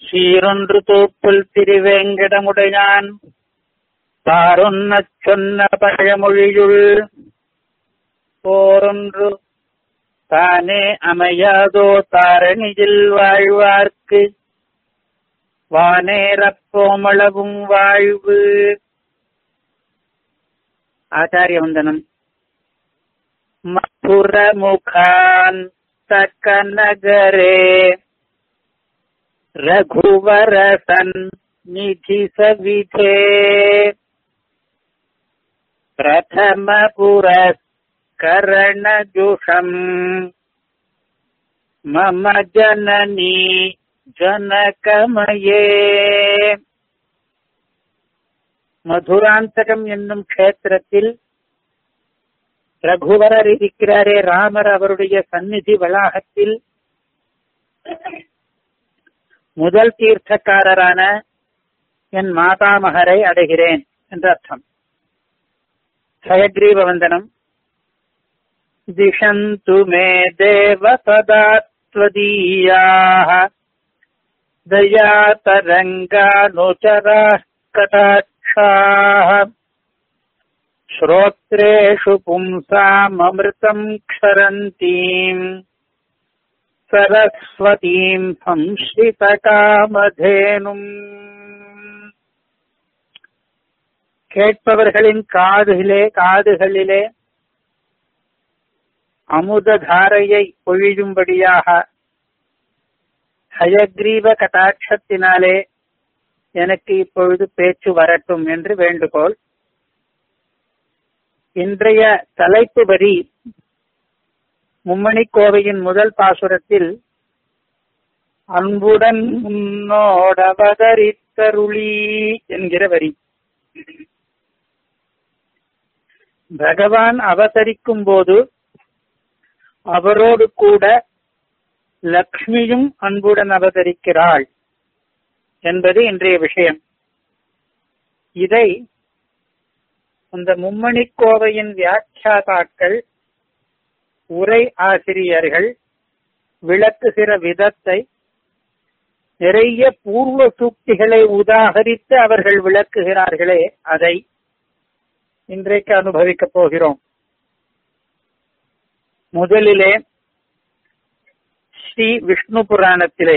சீரொன்று தூப்புல் திருவேங்கடமுடையான் தாரொன்னச் சொன்ன பழமொழியுள் போரொன்று தானே அமையாதோ தாரணியில் வாழ்வார்க்கு வானேரப்போமளவும் வாழ்வு ஆச்சாரிய வந்தனம் மதுரமுகான் தக்கநகரே ரகுவரசன் நிதி சவிதே பிரதம புரஸ்கரணஜுஷம் மம ஜனனி ஜனகமயே மதுராந்தகம் என்னும் க்ஷேத்திரத்தில் ரகுவரர் இருக்கிறாரே ராமர் அவருடைய சந்நிதி வளாகத்தில் முதல் தீர்த்தக்காரரான என் மாதாமகரை அடைகிறேன் என்ற அர்த்தம் ஹயக்ரீவ வந்தனம் திஷந்து மே தேவ சதாத்வதீயாः दयातरङ्गानुचराः कटाक्षाः श्रोत्रेषु पुंसाममृतम् क्षरन्तीम् सरस्वतीम् संश्रितकामधेनुम् கேட்பவர்களின் காதுகளே காதுகளிலே அமுததாரையை பொழியும்படியாக ஹயக்ரீவ கட்டாட்சத்தினாலே எனக்கு இப்பொழுது பேச்சு வரட்டும் என்று வேண்டுகோள் இன்றைய தலைப்பு வரி மும்மணி கோவையின் முதல் பாசுரத்தில் அன்புடன் உன்னோடவதரித்தருளி என்கிற வரி பகவான் அவதரிக்கும் போது அவரோடு கூட லக்ஷ்மியும் அன்புடன் அவதரிக்கிறாள் என்பது இன்றைய விஷயம் இதை அந்த மும்மணி கோவையின் வியாக்கியாதாக்கள் உரை ஆசிரியர்கள் விளக்குகிற விதத்தை நிறைய பூர்வ சூக்திகளை உதாகரித்து அவர்கள் விளக்குகிறார்களே அதை இன்றைக்கு அனுபவிக்கப் போகிறோம் முதலிலே ஸ்ரீ விஷ்ணு புராணத்திலே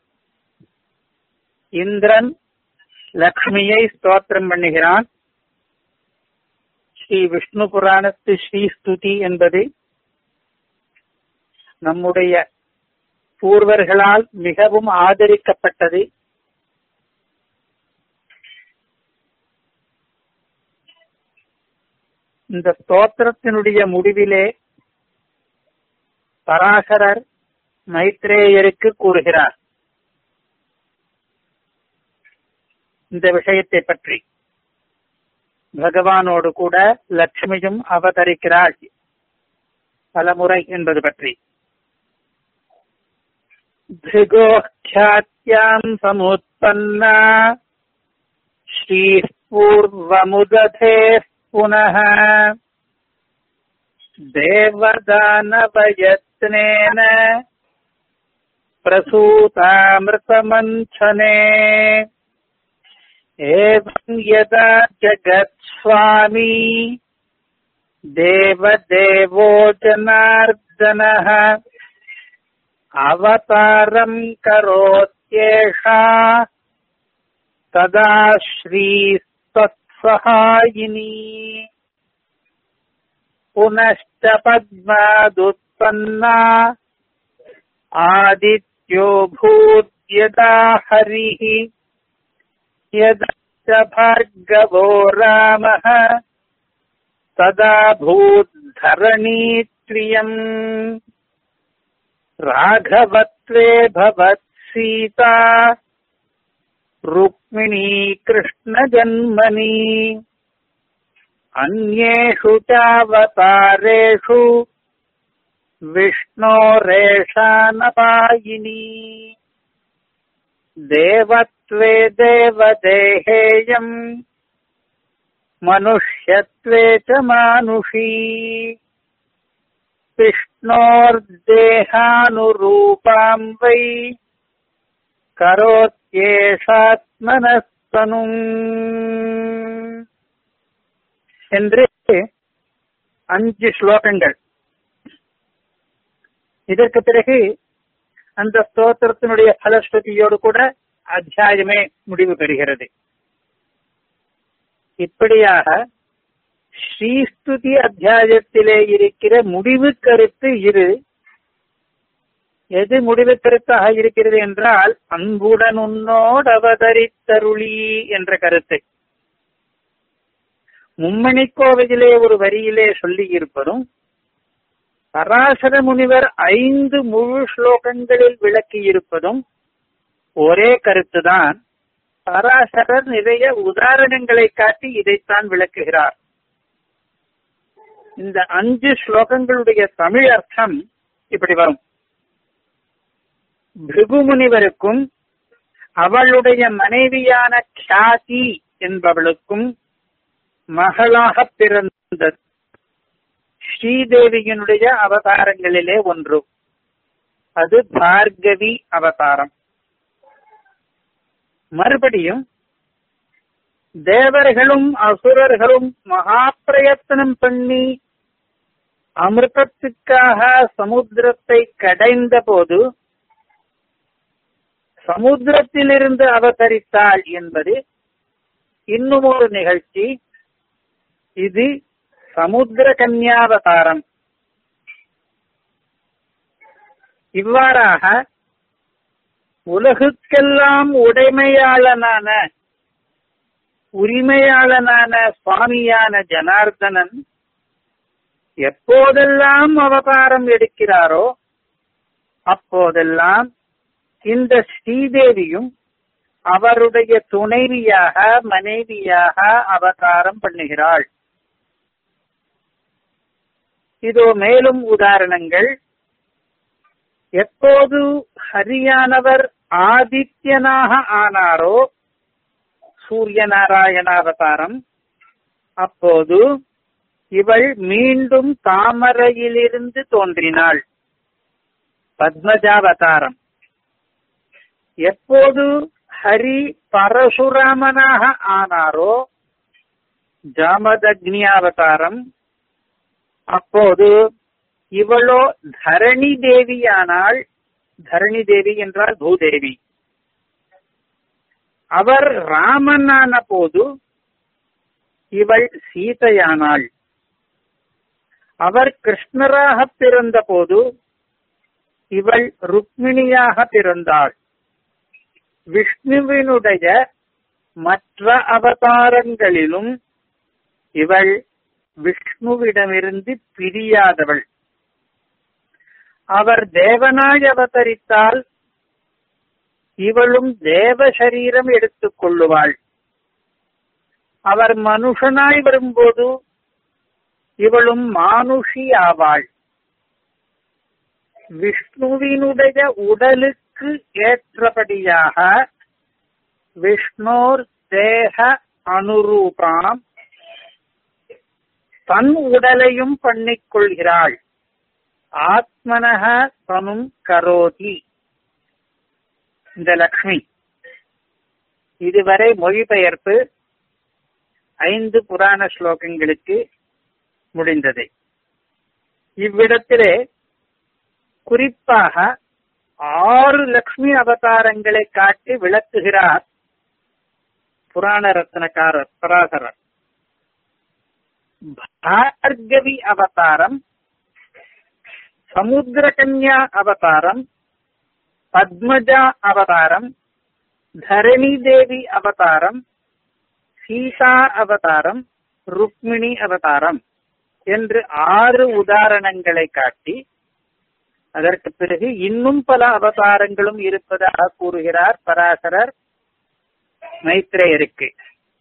இந்திரன் லக்ஷ்மியை ஸ்தோத்திரம் பண்ணுகிறான் ஸ்ரீ விஷ்ணு புராணத்து ஸ்ரீ ஸ்துதி என்பது நம்முடைய பூர்வர்களால் மிகவும் ஆதரிக்கப்பட்டது இந்த ஸ்தோத்திரத்தினுடைய முடிவிலே பராசரர் மைத்ரேயருக்கு கூறுகிறார் இந்த விஷயத்தை பற்றி பகவானோடு கூட லட்சுமியும் அவதரிக்கிறாள் பலமுறை என்பது பற்றி भृगोख्यात्याम् समुत्पन्ना श्रीः पूर्वमुदधेः पुनः देवदानवयत्नेन प्रसूतामृतमन्थने एवम् यदा जगत्स्वामी देवदेवो जनार्दनः अवतारम् करोत्येषा तदा श्रीस्तत्सहायिनी पुनश्च पद्मादुत्पन्ना आदित्यो भूद्यदा हरिः यदा च भार्गवो रामः तदा भूद्धरणीत्रियम् राघवत्वे भवत् सीता रुक्मिणी कृष्णजन्मनी अन्येषु चावतारेषु विष्णोरेषानपायिनी देवत्वे देवदेहेयम् मनुष्यत्वे च मानुषी विष्णोर्देहानुरूपाम् वै करोत्यखिलैश्वरीम् ஏஷாத்மனஸ்தனும் என்று அஞ்சு ஸ்லோகங்கள் இதற்கு பிறகு அந்த ஸ்தோத்திரத்தினுடைய பலஸ்ருதியோடு கூட அத்தியாயமே முடிவு பெறுகிறது இப்படியாக ஸ்ரீஸ்துதி அத்தியாயத்திலே இருக்கிற முடிவு கருத்து இரு எது முடிவு கருத்தாக இருக்கிறது என்றால் அன்புடன் உன்னோடு அவதரித்தருளி என்ற கருத்து மும்மணி கோவிலே ஒரு வரியிலே சொல்லி இருப்பதும் பராசர முனிவர் ஐந்து முழு ஸ்லோகங்களில் விளக்கி இருப்பதும் ஒரே கருத்துதான் பராசரர் நிறைய உதாரணங்களை காட்டி இதைத்தான் விளக்குகிறார் இந்த அஞ்சு ஸ்லோகங்களுடைய தமிழ் அர்த்தம் இப்படி வரும் பிருகுமுனிவருக்கும் அவளுடைய மனைவியான கியாதி என்பவளுக்கும் மகளாக பிறந்த ஸ்ரீதேவியினுடைய அவதாரங்களிலே ஒன்று அது பார்கவி அவதாரம் மறுபடியும் தேவர்களும் அசுரர்களும் மகா பிரயத்தனம் பண்ணி அமிர்தத்துக்காக சமுத்திரத்தை கடைந்த போது சமுத்திரத்திலிருந்து அவதரித்தாள் என்பது இன்னும் ஒரு நிகழ்ச்சி இது சமுத்திர கன்யாவதாரம் இவ்வாறாக உலகுக்கெல்லாம் உடைமையாளனான உரிமையாளனான சுவாமியான ஜனார்தனன் எப்போதெல்லாம் அவதாரம் எடுக்கிறாரோ அப்போதெல்லாம் இந்த ஸ்ரீதேவியும் அவருடைய துணைவியாக மனைவியாக அவதாரம் பண்ணுகிறாள் இதோ மேலும் உதாரணங்கள் எப்போது ஹரியானவர் ஆதித்யனாக ஆனாரோ சூரிய நாராயண அவதாரம் அப்போது இவள் மீண்டும் தாமரையிலிருந்து தோன்றினாள் பத்மஜாவதாரம் எப்போது ஹரி பரசுராமனாக ஆனாரோ ஜாமதக்னி அவதாரம் அப்போது இவளோ தரணி தேவியானாள் தரணி தேவி என்றால் பூதேவி அவர் ராமனான போது இவள் சீதையானாள் அவர் கிருஷ்ணராக பிறந்த போது இவள் ருக்மிணியாக பிறந்தாள் விஷ்ணுவினுடைய மற்ற அவதாரங்களிலும் இவள் விஷ்ணுவிடமிருந்து பிரியாதவள் அவர் தேவனாய் அவதரித்தால் இவளும் தேவ சரீரம் எடுத்துக் கொள்ளுவாள் அவர் மனுஷனாய் வரும்போது இவளும் மானுஷி ஆவாள் விஷ்ணுவினுடைய உடலுக்கு ஏற்றபடியாக விஷ்ணோர் தேக அனுரூபாம் தன் உடலையும் பண்ணிக் கொள்கிறாள் ஆத்மனக தனும் கரோதி இந்த லக்ஷ்மி இதுவரை மொழிபெயர்ப்பு ஐந்து புராண ஸ்லோகங்களுக்கு முடிந்தது இவ்விடத்திலே குறிப்பாக ஆறு லக்ஷ்மி அவதாரங்களை காட்டி விளக்குகிறார் புராண ரத்னக்காரர் பராசரர் பார்கவி அவதாரம் சமுத்திரகன்யா அவதாரம் பத்மஜா அவதாரம் தரணி தேவி அவதாரம் சீதா அவதாரம் ருக்மிணி அவதாரம் என்று ஆறு உதாரணங்களை காட்டி அதற்கு பிறகு இன்னும் பல அவதாரங்களும் இருப்பதாக கூறுகிறார் பராசரர் மைத்ரேயருக்கு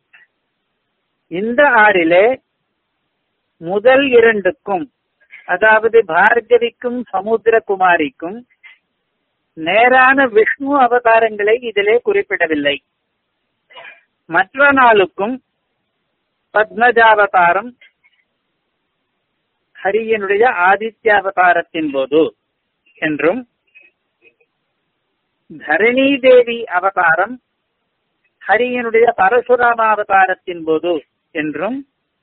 இந்த ஆறிலே முதல் இரண்டுக்கும் அதாவது பார்கவிக்கும் சமுத்திரகுமாரிக்கும் நேரான விஷ்ணு அவதாரங்களை இதிலே குறிப்பிடவில்லை மற்ற நாளுக்கும் பத்மஜாவதாரம் ஹரியனுடைய ஆதித்யாவதாரத்தின் போது என்றும் தரணி தேவி அவதாரம் ஹரியனுடைய பரசுராம அவதாரத்தின் போது என்றும்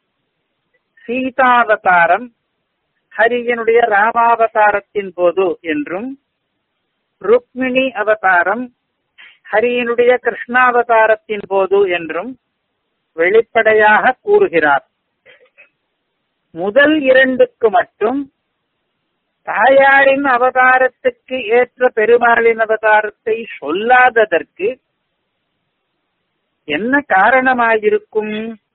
சீதாவதாரம் ஹரியனுடைய ராமாவதாரத்தின் போது என்றும் ருக்மிணி அவதாரம் ஹரியனுடைய கிருஷ்ணாவதாரத்தின் போது என்றும் வெளிப்படையாக கூறுகிறார் முதல் இரண்டுக்கு மட்டும் தாயாரின் அவதாரத்துக்கு ஏற்ற பெருமாளின் அவதாரத்தை சொல்லாததற்கு என்ன காரணமாயிருக்கும்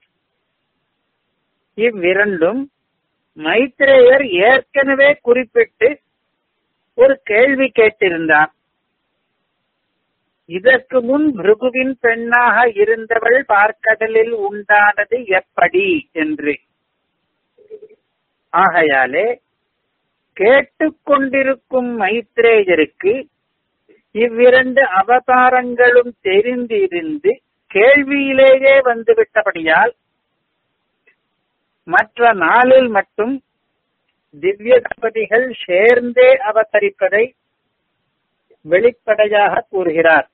இவ்விரண்டும் மைத்ரேயர் ஏற்கனவே குறிப்பிட்டு ஒரு கேள்வி கேட்டிருந்தார் இதற்கு முன் பிருகுவின் பெண்ணாக இருந்தவள் பார்க்கடலில் உண்டானது எப்படி என்று ஆகையாலே கேட்டுக்கொண்டிருக்கும் மைத்ரேயருக்கு இவ்விரண்டு அவதாரங்களும் தெரிந்திருந்து கேள்வியிலேயே வந்துவிட்டபடியால் மற்ற நாளில் மட்டும் திவ்ய தம்பதிகள் சேர்ந்தே அவதரிப்பதை வெளிப்படையாக கூறுகிறார்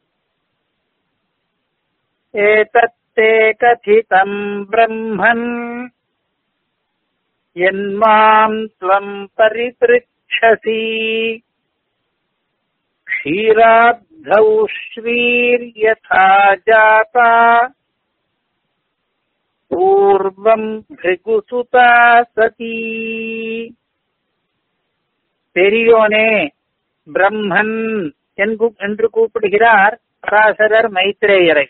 ஏதத்தே கதிதம் பிரம்மன் என்மாம் त्वम् परिपृच्छसि क्षीराब्धौ श्रीर्यथा जाता பூர்வம் பிருகுசுதா சதி பெரியோனே பிரம்மன் என்று கூப்பிடுகிறார் பராசரர் மைத்ரேயரை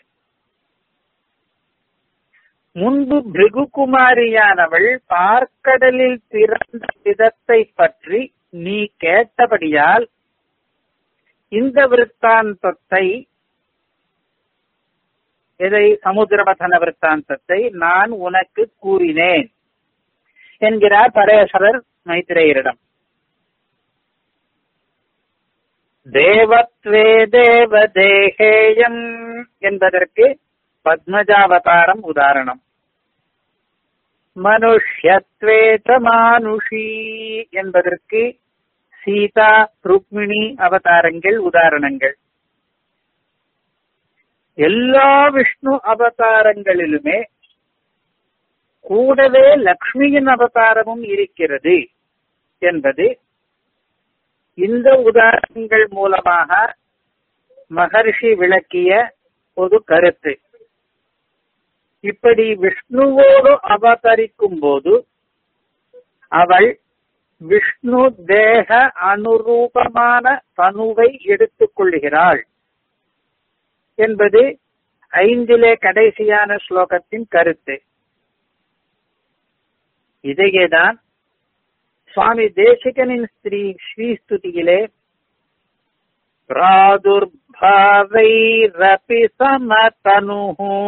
முன்பு பிருகுகுமாரியானவள் பார்க்கடலில் பிறந்த விதத்தை பற்றி நீ கேட்டபடியால் இந்த விற்த்தாந்தத்தை இதை சமுத்திரமதன விற்த்தாந்தத்தை நான் உனக்கு கூறினேன் என்கிறார் பரேஸ்வரர் மைத்ரேயரிடம் தேவத்வே தேவ தேகேயம் என்பதற்கு பத்மஜாவதாரம் உதாரணம் மனுஷ்யத்வே மானுஷி என்பதற்கு சீதா ருக்மிணி அவதாரங்கள் உதாரணங்கள் எல்லா விஷ்ணு அவதாரங்களிலுமே கூடவே லக்ஷ்மியின் அவதாரமும் இருக்கிறது என்பது இந்த உதாரணங்கள் மூலமாக மகர்ஷி விளக்கிய ஒரு கருத்து இப்படி விஷ்ணுவோடு அவதரிக்கும் போது அவள் விஷ்ணு தேக அனுரூபமான தனுவை எடுத்துக் கொள்கிறாள் என்பது ஐந்திலே கடைசியான ஸ்லோகத்தின் கருத்து இதையேதான் சுவாமி தேசிகனின் ஸ்ரீ ஸ்ரீஸ்துதியிலே பிராதுர்பாவைரபி சமதனு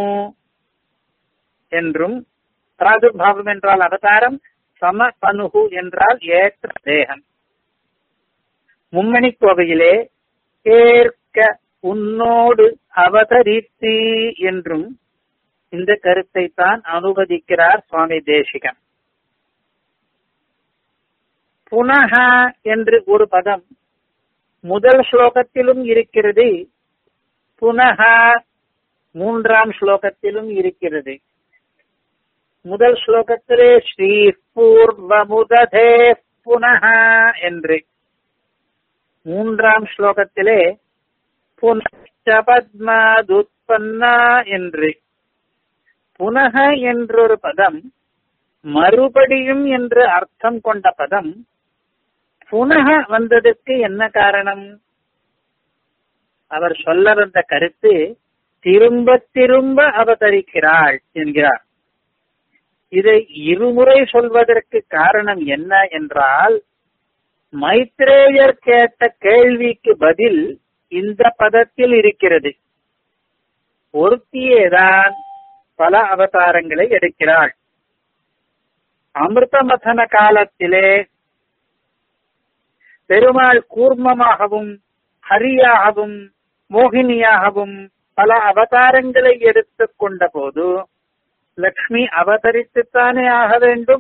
என்றும் பிராதுர்பாவம் என்றால் அவதாரம் சம தனுகு என்றால் ஏற்ற தேகம் மும்மணி கோவையிலே ஏற்க உன்னோடு அவதரித்து என்றும் இந்த கருத்தை தான் அனுமதிக்கிறார் சுவாமி தேசிகன் புனக என்று ஒரு பதம் முதல் ஸ்லோகத்திலும் இருக்கிறது புனக மூன்றாம் ஸ்லோகத்திலும் இருக்கிறது முதல் ஸ்லோகத்திலே ஸ்ரீ பூர்வமுததே புனக என்று மூன்றாம் ஸ்லோகத்திலே புனச்ச பத்மாதுத்பன்னா என்று புனக என்றொரு பதம் மறுபடியும் என்று அர்த்தம் கொண்ட பதம் புனக வந்ததற்கு என்ன காரணம் அவர் சொல்ல வந்த கருத்து திரும்ப திரும்ப அவதரிக்கிறாள் என்கிறார் இதை இருமுறை சொல்வதற்கு காரணம் என்ன என்றால் மைத்ரேயர் கேட்ட கேள்விக்கு பதில் இந்த பதத்தில் இருக்கிறது ஒருத்தியேதான் பல அவதாரங்களை எடுக்கிறாள் அமிர்த மதன காலத்திலே பெருமாள் கூர்மமாகவும் ஹரியாகவும் மோகினியாகவும் பல அவதாரங்களை எடுத்துக் கொண்ட போது லக்ஷ்மி அவதரித்துத்தானே ஆக வேண்டும்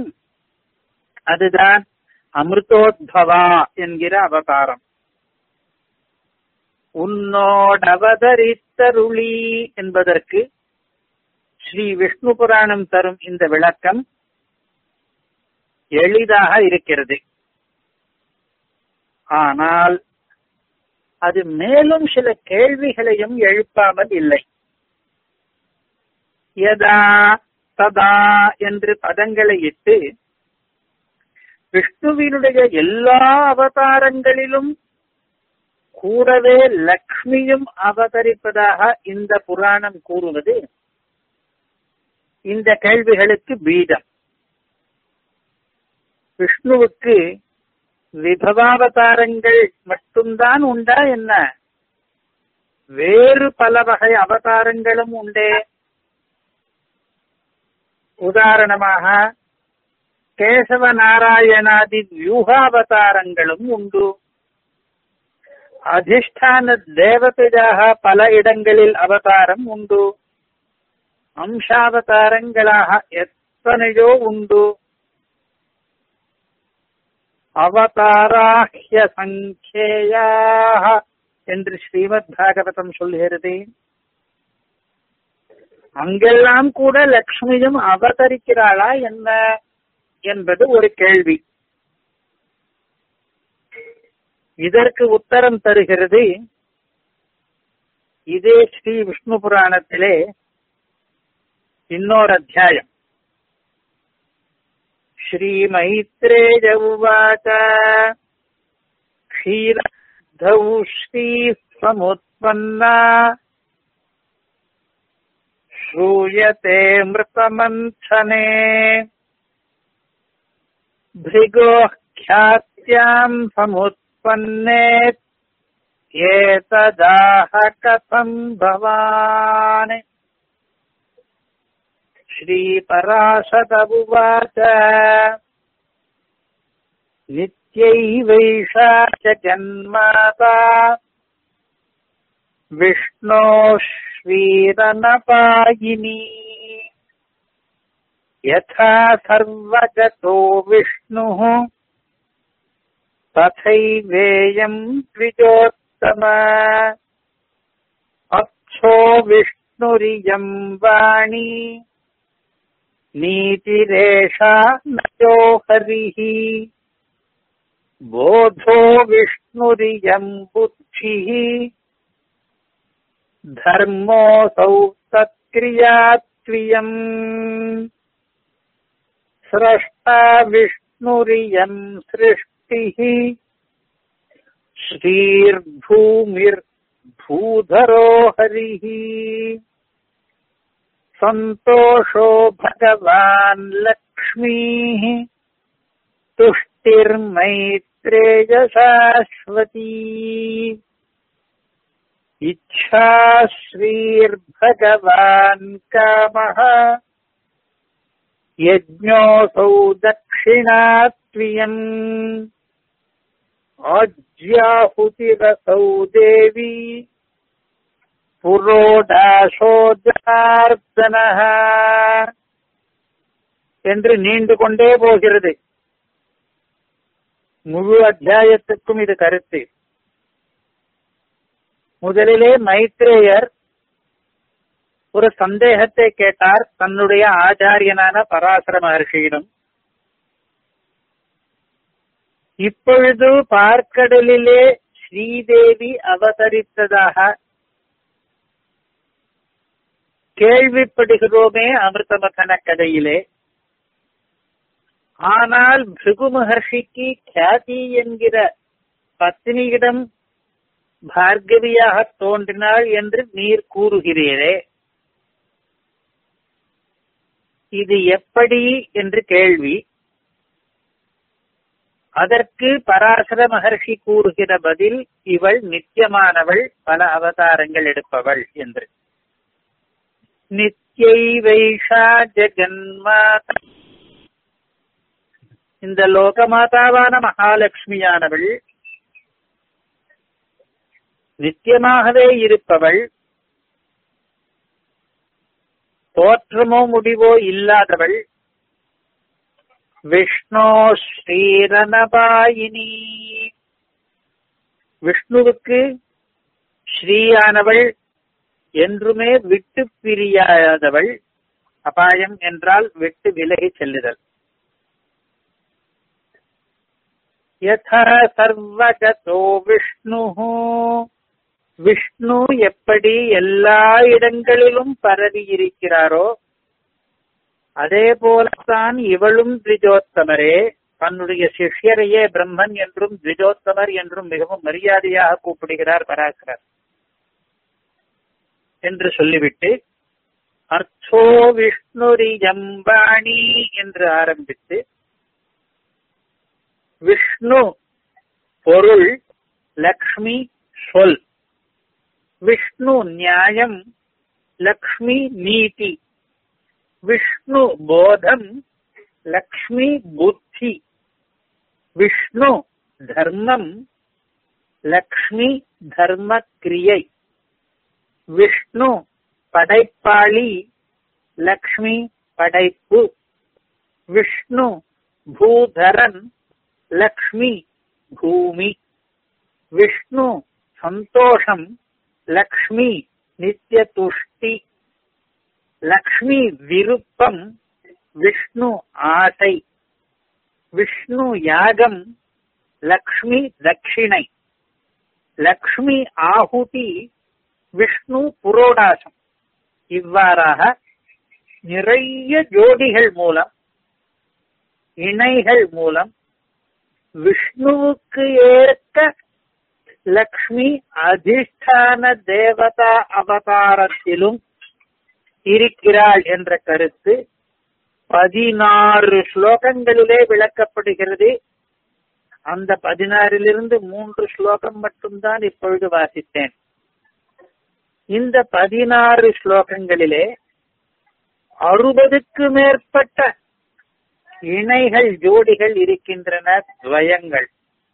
அதுதான் அமிர்தோத்பவா என்கிற அவதாரம் உன்னோடவதரித்தருளி என்பதற்கு ஸ்ரீ விஷ்ணு புராணம் தரும் இந்த விளக்கம் எளிதாக இருக்கிறது ஆனால் அது மேலும் சில கேள்விகளையும் எழுப்பாமல் இல்லை யதா ததா என்று பதங்களை இட்டு விஷ்ணுவினுடைய எல்லா அவதாரங்களிலும் கூடவே லக்ஷ்மியும் அவதரிப்பதாக இந்த புராணம் கூறுவது இந்த கேள்விகளுக்கு பீடம் விஷ்ணுவுக்கு விபவாவதாரங்கள் மட்டும்தான் உண்டா என்ன வேறு பல வகை அவதாரங்களும் உண்டே உதாரணமாக கேசவ நாராயணாதி வியூகாவதாரங்களும் உண்டு அதிஷ்டான தேவதையாக பல இடங்களில் அவதாரம் உண்டு அம்சாவதாரங்களாக எத்தனையோ உண்டு அவதாராஹ்ய சங்கேயாக என்று ஸ்ரீமத் பாகவதம் சொல்கிறது அங்கெல்லாம் கூட லக்ஷ்மியும் அவதரிக்கிறாளா என்ன என்பது ஒரு கேள்வி இதற்கு உத்தரம் தருகிறது இதே ஸ்ரீ விஷ்ணு புராணத்திலே இன்னொரு அத்தியாயம் श्रीमैत्रेय उवाच क्षीरद्धौ श्रीः समुत्पन्ना श्रूयते मृतमन्थने भृगोः ख्यात्याम् समुत्पन्ने एतदाह कथम् भवान् श्रीपराशद उवाच नित्यैवैषा च जन्माता विष्णोश्वीरनपायिनी यथा सर्वगतो विष्णुः तथैवेयम् द्विजोत्तम अक्षो विष्णुरियम् वाणी नीतिरेषा नयो हरिः बोधो विष्णुरियम् बुद्धिः धर्मोऽसौ तत्क्रियात्वियम् स्रष्टा विष्णुरियम् सृष्टिः श्रीर्भूमिर्भूधरो हरिः सन्तोषो भगवान् लक्ष्मीः तुष्टिर्मैत्रेयशाश्वती इच्छा श्रीर्भगवान् कामः यज्ञोऽसौ दक्षिणात्वियम् आज्याहुतिरसौ देवी புரோடாசோ ஜனார்தனஹ என்று நீண்டு கொண்டே போகிறது முழு அத்தியாயத்துக்கும் இது கருத்து முதலிலே மைத்ரேயர் ஒரு சந்தேகத்தை கேட்டார் தன்னுடைய ஆச்சாரியனான பராசர மகர்ஷியிடம் இப்பொழுது பார்க்கடலிலே ஸ்ரீதேவி அவதரித்ததாக கேள்விப்படுகிறோமே அமிர்தமதன கதையிலே ஆனால் பிருகு மகர்ஷிக்கு கியாதி என்கிற பத்னியிடம் பார்கவியாக தோன்றினாள் என்று நீர் கூறுகிறீரே இது எப்படி என்று கேள்வி அதற்கு பராசர மகர்ஷி கூறுகிற பதில் இவள் நித்தியமானவள் பல அவதாரங்கள் எடுப்பவள் என்று நித்யைவைஷா ஜெகன்மாதா இந்த லோகமாதாவான மகாலட்சுமியானவள் நித்தியமாகவே இருப்பவள் தோற்றமோ முடிவோ இல்லாதவள் விஷ்ணோ ஸ்ரீரணபாயினி விஷ்ணுவுக்கு ஸ்ரீயானவள் என்றுமே விட்டு பிரியாதவள் அபாயம் என்றால் விட்டு விலகி செல்லுதல் யதா சர்வகதோ விஷ்ணு விஷ்ணு எப்படி எல்லா இடங்களிலும் பரவி இருக்கிறாரோ அதே போலத்தான் இவளும் திரிஜோத்தமரே தன்னுடைய சிஷ்யரையே பிரம்மன் என்றும் திரிஜோத்தமர் என்றும் மிகவும் மரியாதையாக கூப்பிடுகிறார் பராசரர் என்று சொல்லிவிட்டு அர்த்தோ விஷ்ணுரிஜம்பாணி என்று ஆரம்பித்து விஷ்ணு பொருள் லக்ஷ்மி சொல் விஷ்ணு நியாயம் லக்ஷ்மி நீதி விஷ்ணு போதம் லக்ஷ்மி புத்தி விஷ்ணு தர்மம் லக்ஷ்மி தர்ம கிரியை விஷ்ணு படைப்பாளி லக்ஷ்மி படைப்பு விஷ்ணு பூதரன் லக்ஷ்மி பூமி விஷ்ணு சந்தோஷம் லக்ஷ்மி நித்திய துஷ்டி லக்ஷ்மி விருப்பம் விஷ்ணு ஆசை விஷ்ணு யாகம் லக்ஷ்மி தட்சிணை லக்ஷ்மி ஆகுதி விஷ்ணு புரோடாசம் இவ்வாறாக நிறைய ஜோடிகள் மூலம் இணைகள் மூலம் விஷ்ணுவுக்கு ஏற்க லக்ஷ்மி அதிஷ்டான தேவதா அவதாரத்திலும் இருக்கிறாள் என்ற கருத்து பதினாறு ஸ்லோகங்களிலே விளக்கப்படுகிறது அந்த பதினாறிலிருந்து மூன்று ஸ்லோகம் மட்டும்தான் இப்பொழுது வாசித்தேன் இந்த பதினாறு ஸ்லோகங்களிலே அறுபதுக்கு மேற்பட்ட இணைகள் ஜோடிகள் இருக்கின்றன துவயங்கள்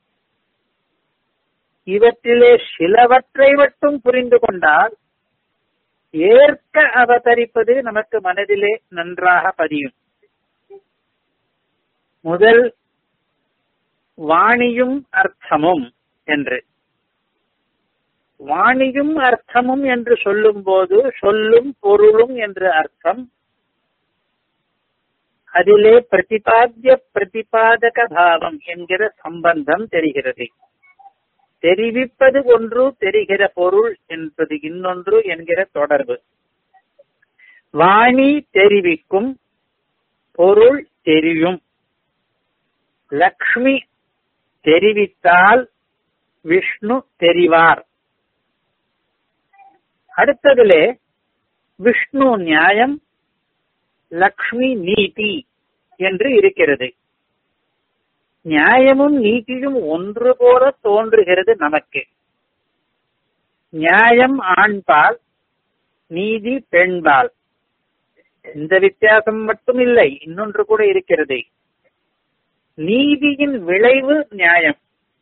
இவற்றிலே சிலவற்றை மட்டும் புரிந்து கொண்டால் ஏற்க அவதரிப்பது நமக்கு மனதிலே நன்றாக பதியும் முதல் வாணியும் அர்த்தமும் என்று வாணியும் அர்த்தமும் என்று சொல்லும் போது சொல்லும் பொருளும் என்று அர்த்தம் அதிலே பிரதிபாத்திய பிரதிபாதக பாவம் என்கிற சம்பந்தம் தெரிகிறது தெரிவிப்பது ஒன்று தெரிகிற பொருள் என்பது இன்னொன்று என்கிற தொடர்பு வாணி தெரிவிக்கும் பொருள் தெரியும் லக்ஷ்மி தெரிவித்தால் விஷ்ணு தெரிவார் அடுத்ததிலே விஷ்ணு நியாயம் லக்ஷ்மி நீதி என்று இருக்கிறது நியாயமும் நீதியும் ஒன்று போல தோன்றுகிறது நமக்கு நியாயம் ஆண்பால் நீதி பெண்பால் இந்த வித்தியாசம் மட்டும் இல்லை இன்னொன்று கூட இருக்கிறது நீதியின் விளைவு நியாயம்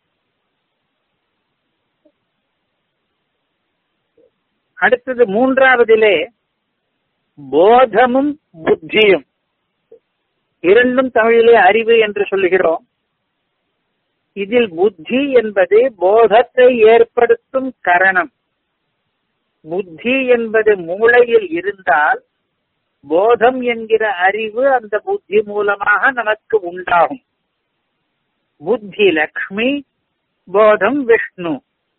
அடுத்தது மூன்றாவதிலே போதமும் புத்தியும் இரண்டும் தமிழிலே அறிவு என்று சொல்லுகிறோம் இதில் புத்தி என்பது போதத்தை ஏற்படுத்தும் கரணம் புத்தி என்பது மூளையில் இருந்தால் போதம் என்கிற அறிவு அந்த புத்தி மூலமாக நமக்கு உண்டாகும் புத்தி லக்ஷ்மி போதம் விஷ்ணு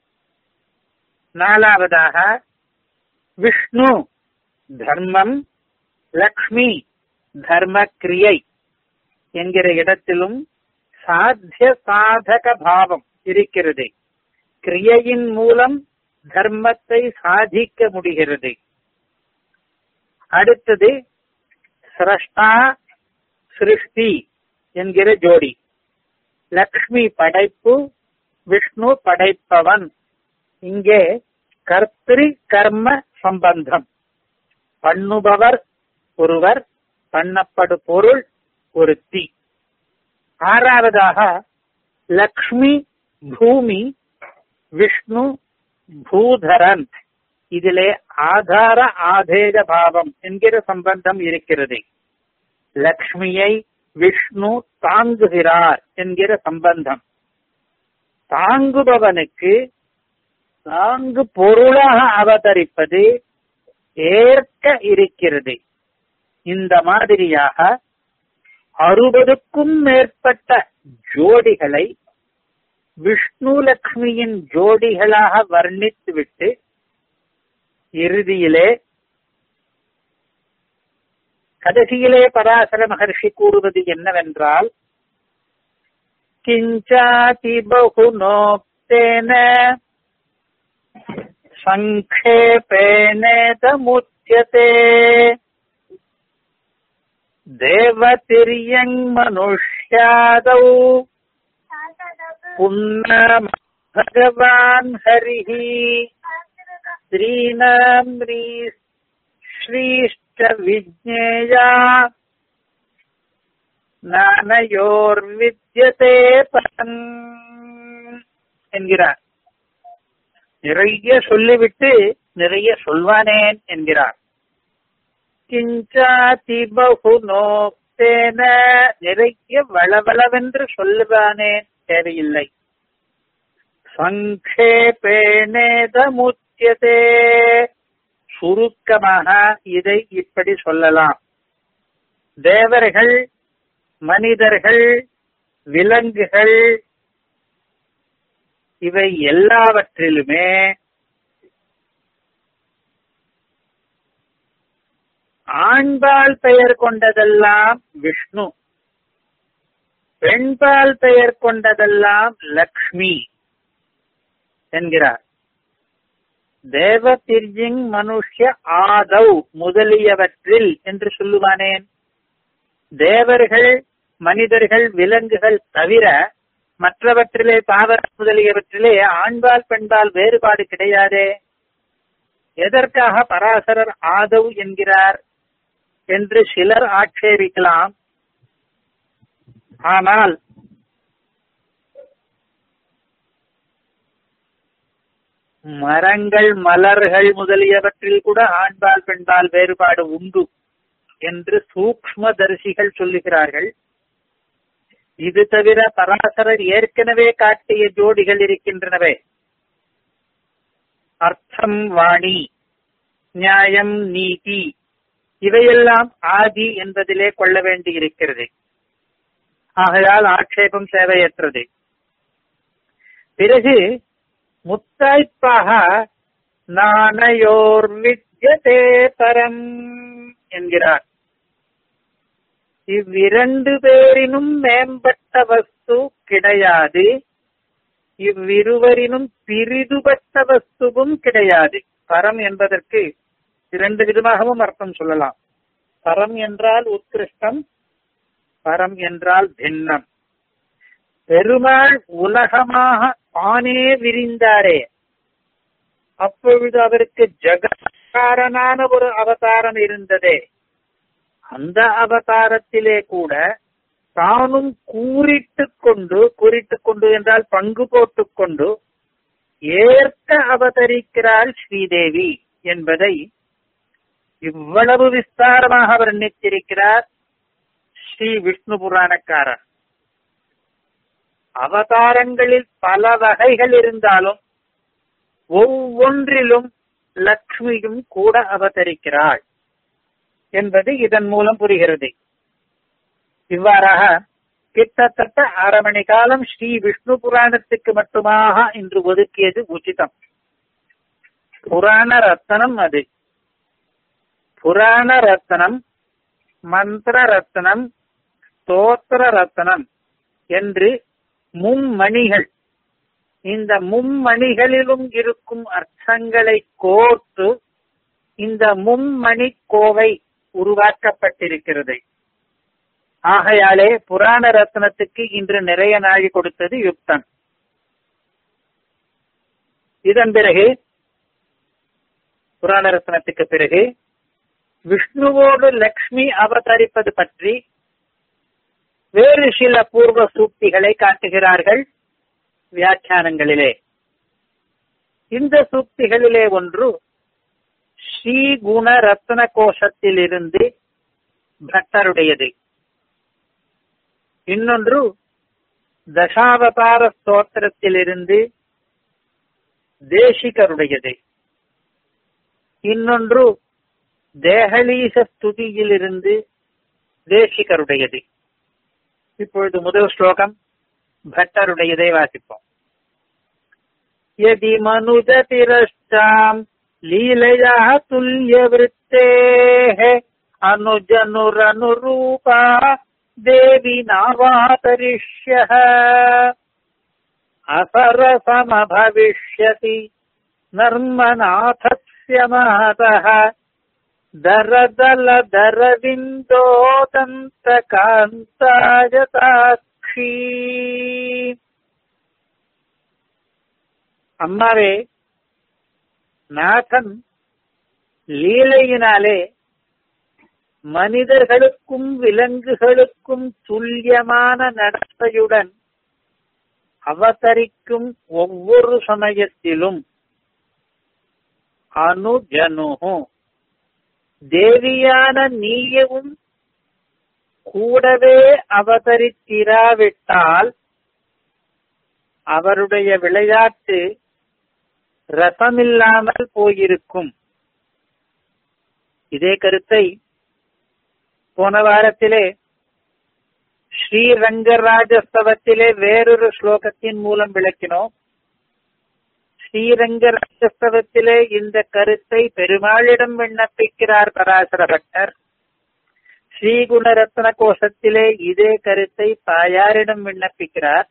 நாலாவதாக விஷ்ணு தர்மம் லக்ஷ்மி தர்ம கிரியை என்கிற இடத்திலும் சாத்திய சாதக பாவம் இருக்கிறது கிரியையின் மூலம் தர்மத்தை சாதிக்க முடிகிறது அடுத்தது சிரஷ்டா சிருஷ்டி என்கிற ஜோடி லக்ஷ்மி படைப்பு விஷ்ணு படைப்பவன் இங்கே கர்த்திரி கர்ம சம்பந்தம் பண்ணுபவர் ஒருவர் பண்ணப்படு பொருள் ஒருத்தி ஆறாவதாக லக்ஷ்மி பூமி விஷ்ணு பூதரன் இதிலே ஆதார ஆதேத பாவம் என்கிற சம்பந்தம் இருக்கிறது லக்ஷ்மியை விஷ்ணு தாங்குகிறார் என்கிற சம்பந்தம் தாங்குபவனுக்கு நான்கு பொருளாக அவதரிப்பது ஏற்க இருக்கிறது இந்த மாதிரியாக அறுபதுக்கும் மேற்பட்ட ஜோடிகளை விஷ்ணு லக்ஷ்மியின் ஜோடிகளாக வர்ணித்துவிட்டு இறுதியிலே கடைசியிலே பராசர மகர்ஷி கூறுவது என்னவென்றால் கிஞ்சாதி பகுனோக்தேன சங்கேபேனேதமுச்சியதே தேவதிரியங் மனுஷ்யாதௌ புன்னம் பகவான் ஹரிஹி ஸ்ரீணாம் ஸ்ரீஷ்ட விஜ்ஞேயா நானயோர் வித்யதே பதம் என்கிறார் நிறைய சொல்லிவிட்டு நிறைய சொல்வானேன் என்கிறார் கிஞ்சாதி பகுனோக்தேன நிறைய வளவளவென்று சொல்லுவானேன் தேவையில்லை சங்கேபேனேதமுச்சியதே சுருக்கமாக இதை இப்படி சொல்லலாம் தேவர்கள் மனிதர்கள் விலங்குகள் இவை எல்லாவற்றிலுமே ஆண்பால் பெயர் கொண்டதெல்லாம் விஷ்ணு பெண்பால் பெயர் கொண்டதெல்லாம் லக்ஷ்மி என்கிறார் தேவ திர்ஜிங் மனுஷ்ய ஆதவ் முதலியவற்றில் என்று சொல்லுவானேன் தேவர்கள் மனிதர்கள் விலங்குகள் தவிர மற்றவற்றிலே தாவர முதலியவற்றிலே ஆண்பால் பெண்பால் வேறுபாடு கிடையாதே எதற்காக பராசரர் ஆதவ் என்கிறார் என்று சிலர் ஆட்சேபிக்கலாம் ஆனால் மரங்கள் மலர்கள் முதலியவற்றில் கூட ஆண்பால் பெண்பால் வேறுபாடு உண்டு என்று சூக்ம தரிசிகள் சொல்லுகிறார்கள் இது தவிர பராசரர் ஏற்கனவே காட்டிய ஜோடிகள் இருக்கின்றனவே அர்த்தம் வாணி நியாயம் நீதி இவையெல்லாம் ஆதி என்பதிலே கொள்ள வேண்டி இருக்கிறது ஆகையால் ஆட்சேபம் தேவையற்றது பிறகு முத்தாய்ப்பாக நாணயோர் வித்யதே பரம் என்கிறார் இவ்விரண்டு பேரினும் மேம்பட்ட வஸ்து கிடையாது இவ்விருவரினும் பிரிதுபட்ட வஸ்துவும் கிடையாது பரம் என்பதற்கு இரண்டு விதமாகவும் அர்த்தம் சொல்லலாம் பரம் என்றால் உத்கிருஷ்டம் பரம் என்றால் பின்னம் பெருமாள் உலகமாக தானே விரிந்தாரே அப்பொழுது அவருக்கு ஜெகத்காரனான ஒரு அவதாரம் இருந்ததே அந்த அவதாரத்திலே கூட தானும் கூறிட்டு கொண்டு கூறிட்டு கொண்டு என்றால் பங்கு போட்டுக் கொண்டு ஏற்க அவதரிக்கிறாள் ஸ்ரீதேவி என்பதை இவ்வளவு விஸ்தாரமாக வர்ணித்திருக்கிறார் ஸ்ரீ விஷ்ணு புராணக்காரர் அவதாரங்களில் பல வகைகள் இருந்தாலும் ஒவ்வொன்றிலும் லக்ஷ்மியும் கூட அவதரிக்கிறாள் என்பது இதன் மூலம் புரிகிறது இவ்வாறாக கிட்டத்தட்ட அரை மணி காலம் ஸ்ரீ விஷ்ணு புராணத்துக்கு மட்டுமாக இன்று ஒதுக்கியது உச்சிதம் புராண ரத்தனம் அது புராண ரத்தனம் மந்திர ரத்தனம் ஸ்தோத்திர ரத்தனம் என்று மும்மணிகள் இந்த மும்மணிகளிலும் இருக்கும் அர்த்தங்களை கோர்த்து இந்த மும்மணி கோவை உருவாக்கப்பட்டிருக்கிறது ஆகையாலே புராண ரத்னத்துக்கு இன்று நிறைய நாழி கொடுத்தது யுக்தன் இதன் பிறகு புராண ரத்னத்துக்கு பிறகு விஷ்ணுவோடு லக்ஷ்மி அவதரிப்பது பற்றி வேறு சில பூர்வ சூக்திகளை காட்டுகிறார்கள் வியாக்கியானங்களிலே இந்த சூக்திகளிலே ஒன்று ஸ்ரீ குண ரத்ன கோஷத்திலிருந்து பட்டருடையது இன்னொன்று தசாவதார ஸ்தோத்திரத்திலிருந்து தேசிகருடையது இன்னொன்று தேகலீச ஸ்துதியிலிருந்து தேசிகருடையது இப்பொழுது முதல் ஸ்லோகம் பட்டருடையதை வாசிப்போம் यदि मनुजतिरष्टाम् लीलया तुल्यवृत्तेः अनुजनुरनुरूपा देवि नावातरिष्यः असरसमभविष्यति नर्मनाथस्य महतः दरदलदरविन्दोदन्तकान्तायताक्षी அம்மாவே நாதன் லீலையினாலே மனிதர்களுக்கும் விலங்குகளுக்கும் துல்லியமான நடத்தையுடன் அவதரிக்கும் ஒவ்வொரு சமயத்திலும் அனுஜனு தேவியான நீயவும் கூடவே அவதரித்திராவிட்டால் அவருடைய விளையாட்டு ரசமில்லாமல் போயிருக்கும் இதே கருத்தை போன வாரத்திலே ஸ்ரீரங்கராஜஸ்தவத்திலே வேறொரு ஸ்லோகத்தின் மூலம் விளக்கினோம் ஸ்ரீரங்கராஜஸ்தவத்திலே இந்த கருத்தை பெருமாளிடம் விண்ணப்பிக்கிறார் பராசர பட்டர் ஸ்ரீகுணரத்ன கோஷத்திலே இதே கருத்தை தாயாரிடம் விண்ணப்பிக்கிறார்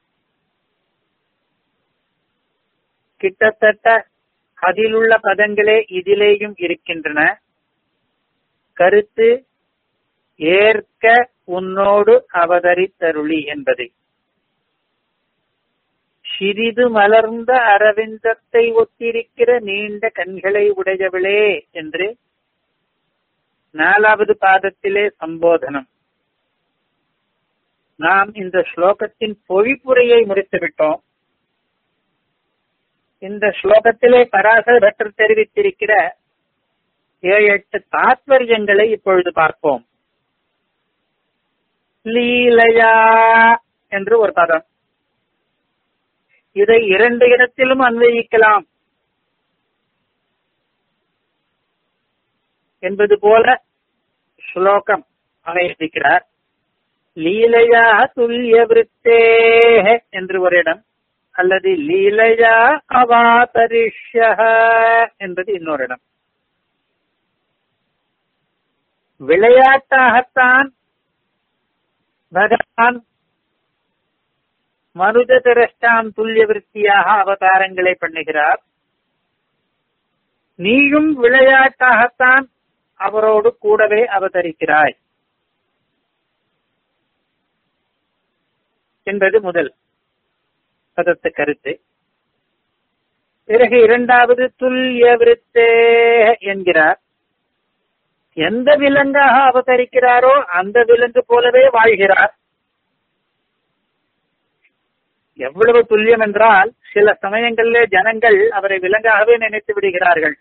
கிட்டத்தட்ட அதிலுள்ள பதங்களே இதிலேயும் இருக்கின்றன கருத்து ஏற்க உன்னோடு அவதரித்தருளி என்பதை சிறிது மலர்ந்த அரவிந்தத்தை ஒத்திருக்கிற நீண்ட கண்களை உடையவளே என்று நாலாவது பாதத்திலே சம்போதனம் நாம் இந்த ஸ்லோகத்தின் பொழிப்புரையை முடித்துவிட்டோம் இந்த ஸ்லோகத்திலே பராசர பட்டர் தெரிவித்திருக்கிற ஏழு எட்டு தாத்பரியங்களை இப்பொழுது பார்ப்போம் லீலையா என்று ஒரு பதம் இதை இரண்டு இடத்திலும் அன்வயிக்கலாம் என்பது போல ஸ்லோகம் அமைந்திருக்கிறார் லீலையா துல்லிய விருத்தே என்று ஒரு இடம் அல்லது லீலையா அவாதரிஷ்ய என்பது இன்னொரு இடம் விளையாட்டாகத்தான் பகவான் மனுஜ திரஷ்டாம் துல்லிய விருத்தியாக அவதாரங்களை பண்ணுகிறார் நீயும் விளையாட்டாகத்தான் அவரோடு கூடவே அவதரிக்கிறாய் என்பது முதல் பதத்து கருத்து பிறகு இரண்டாவது துல்லிய விருத்தே என்கிறார் எந்த விலங்காக அவதரிக்கிறாரோ அந்த விலங்கு போலவே வாழ்கிறார் எவ்வளவு துல்லியம் என்றால் சில சமயங்களிலே ஜனங்கள் அவரை விலங்காகவே நினைத்து விடுகிறார்கள்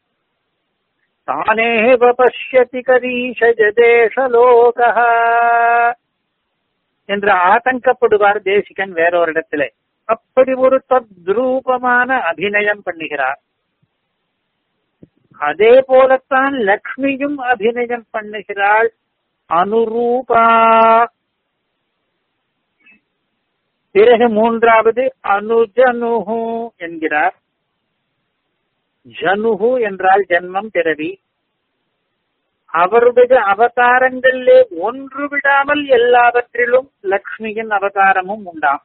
தானேவ பஷ்யதி கரீஷ ஜதேஷலோக என்று ஆதங்கப்படுவார் தேசிகன் வேறொரு இடத்திலே அப்படி ஒரு தத்ரூபமான அபிநயம் பண்ணுகிறார் அதே போலத்தான் லக்ஷ்மியும் அபிநயம் பண்ணுகிறாள் அனுரூபா பிறகு மூன்றாவது அனுஜனுகு என்கிறார் ஜனுகு என்றால் ஜன்மம் பிறவி அவருடைய அவதாரங்களிலே ஒன்று விடாமல் எல்லாவற்றிலும் லக்ஷ்மியின் அவதாரமும் உண்டாம்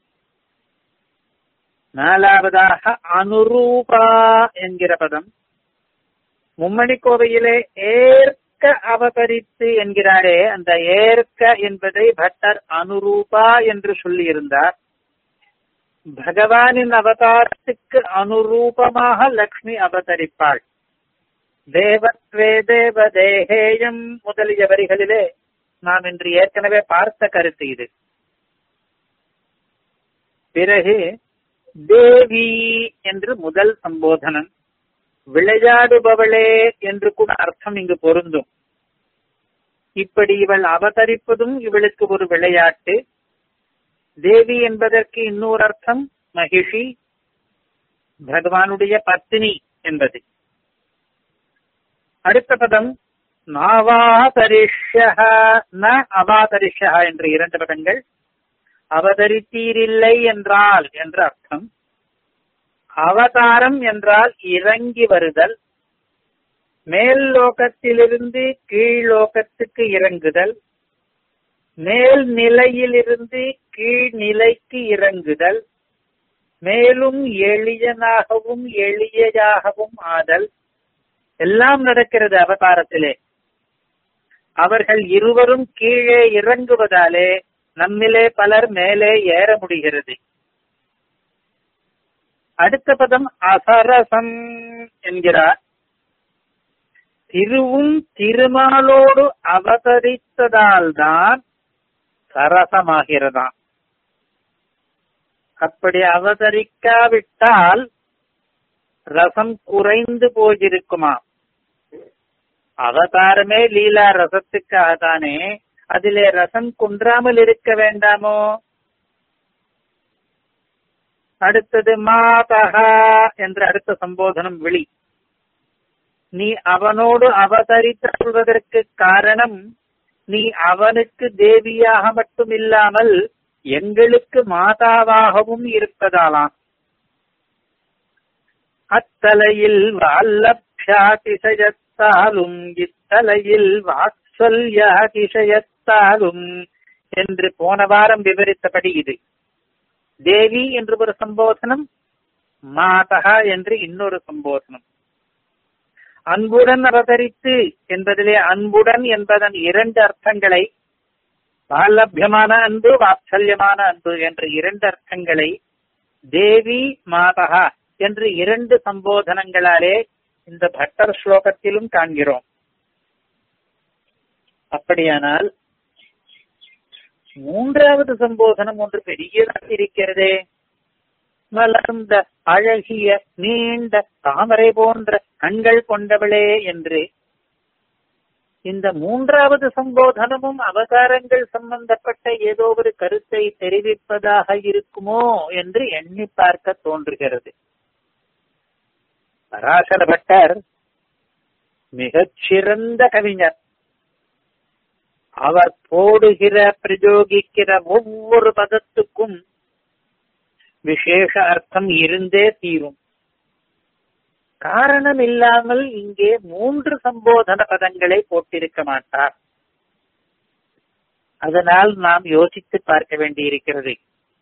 நாலாவதாக அனுரூபா என்கிற பதம் மும்மணி கோவையிலே ஏற்க அவதரித்து என்கிறாரே அந்த ஏற்க என்பதை பட்டர் அனுரூபா என்று சொல்லியிருந்தார் பகவானின் அவதாரத்துக்கு அனுரூபமாக லக்ஷ்மி அவதரிப்பாள் தேவத்வே தேவ தேகேயம் முதலிய வரிகளிலே நாம் இன்று ஏற்கனவே பார்த்த கருத்து இது பிறகு தேவி என்று முதல் சம்போதனம் விளையாடுபவளே என்று கூட அர்த்தம் இங்கு பொருந்தும் இப்படி இவள் அவதரிப்பதும் இவளுக்கு ஒரு விளையாட்டு தேவி என்பதற்கு இன்னொரு அர்த்தம் மகிஷி பகவானுடைய பத்தினி என்பது அடுத்த பதம் நாவாதரிஷ்ய ந அவாதரிஷ்ய என்று இரண்டு பதங்கள் அவதரித்தீரில்லை என்றால் என்ற அர்த்தம் அவதாரம் என்றால் இறங்கி வருதல் மேல் லோகத்திலிருந்து கீழ் லோகத்துக்கு இறங்குதல் மேல் நிலையிலிருந்து கீழ் நிலைக்கு இறங்குதல் மேலும் எளியனாகவும் எளியதாகவும் ஆதல் எல்லாம் நடக்கிறது அவதாரத்திலே அவர்கள் இருவரும் கீழே இறங்குவதாலே நம்மிலே பலர் மேலே ஏற முடிகிறது அடுத்த பதம் அசரசம் என்கிறார் திருவும் திருமாலோடு அவதரித்ததால்தான் சரசமாகிறதாம் அப்படி அவதரிக்காவிட்டால் ரசம் குறைந்து போயிருக்குமா அவதாரமே லீலா ரசத்துக்காக தானே அதிலே ரசம் குன்றாமல் இருக்க வேண்டாமோ அடுத்தது மாதகா என்ற அடுத்த சம்போதனம் விழி நீ அவனோடு அவதரித்துவதற்கு காரணம் நீ அவனுக்கு தேவியாக மட்டும் இல்லாமல் எங்களுக்கு மாதாவாகவும் இருப்பதாலாம் அத்தலையில் வால்லபியாதிசயத்தாலும் இத்தலையில் வாத்சல்யாதிசயத்தாலும் என்று போன வாரம் விவரித்தபடி இது தேவி என்று ஒரு சம்போதனம் மாதகா என்று இன்னொரு சம்போதனம் அன்புடன் அவதரித்து என்பதிலே அன்புடன் என்பதன் இரண்டு அர்த்தங்களை பாலபியமான அன்பு வாத்சல்யமான அன்பு என்ற இரண்டு அர்த்தங்களை தேவி மாதகா என்று இரண்டு சம்போதனங்களாலே இந்த பட்டர் ஸ்லோகத்திலும் காண்கிறோம் அப்படியானால் மூன்றாவது சம்போதனம் ஒன்று பெரியதாக இருக்கிறதே மலர்ந்த அழகிய நீண்ட தாமரை போன்ற கண்கள் கொண்டவளே என்று இந்த மூன்றாவது சம்போதனமும் அவதாரங்கள் சம்பந்தப்பட்ட ஏதோ ஒரு கருத்தை தெரிவிப்பதாக இருக்குமோ என்று எண்ணி பார்க்க தோன்றுகிறது பராசர பட்டர் மிகச்சிறந்த கவிஞர் அவர் போடுகிற பிரயோகிக்கிற ஒவ்வொரு பதத்துக்கும் விசேஷ அர்த்தம் இருந்தே தீரும் காரணம் இல்லாமல் இங்கே மூன்று சம்போதன பதங்களை போட்டிருக்க மாட்டார் அதனால் நாம் யோசித்து பார்க்க வேண்டியிருக்கிறது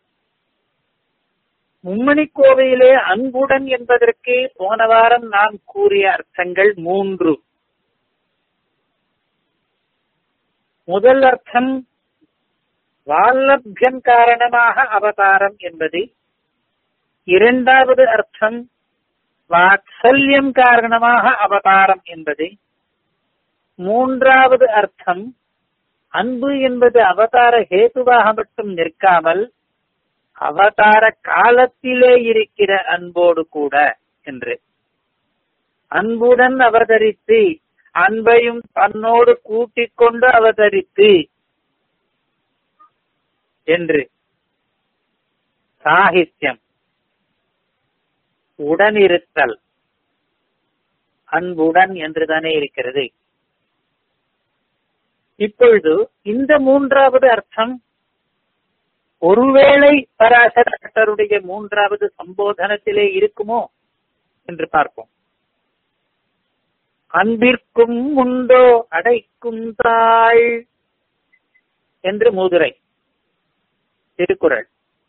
மும்மணி கோவையிலே அன்புடன் என்பதற்கு போன வாரம் நாம் கூறிய அர்த்தங்கள் மூன்று முதல் அர்த்தம் வால்லபியம் காரணமாக அவதாரம் என்பது இரண்டாவது அர்த்தம் வாத்சல்யம் காரணமாக அவதாரம் என்பது மூன்றாவது அர்த்தம் அன்பு என்பது அவதார ஹேதுவாக மட்டும் நிற்காமல் அவதார காலத்திலே இருக்கிற அன்போடு கூட என்று அன்புடன் அவதரித்து அன்பையும் தன்னோடு கூட்டிக் கொண்டு அவதரித்து என்று சாகித்யம் உடனிருத்தல் அன்புடன் என்றுதானே இருக்கிறது இப்பொழுது இந்த மூன்றாவது அர்த்தம் ஒருவேளை பராசரருடைய மூன்றாவது சம்போதனத்திலே இருக்குமோ என்று பார்ப்போம் அன்பிற்கும் உண்டோ அடைக்கும் தாள் என்று மூதுரை திருக்குறள்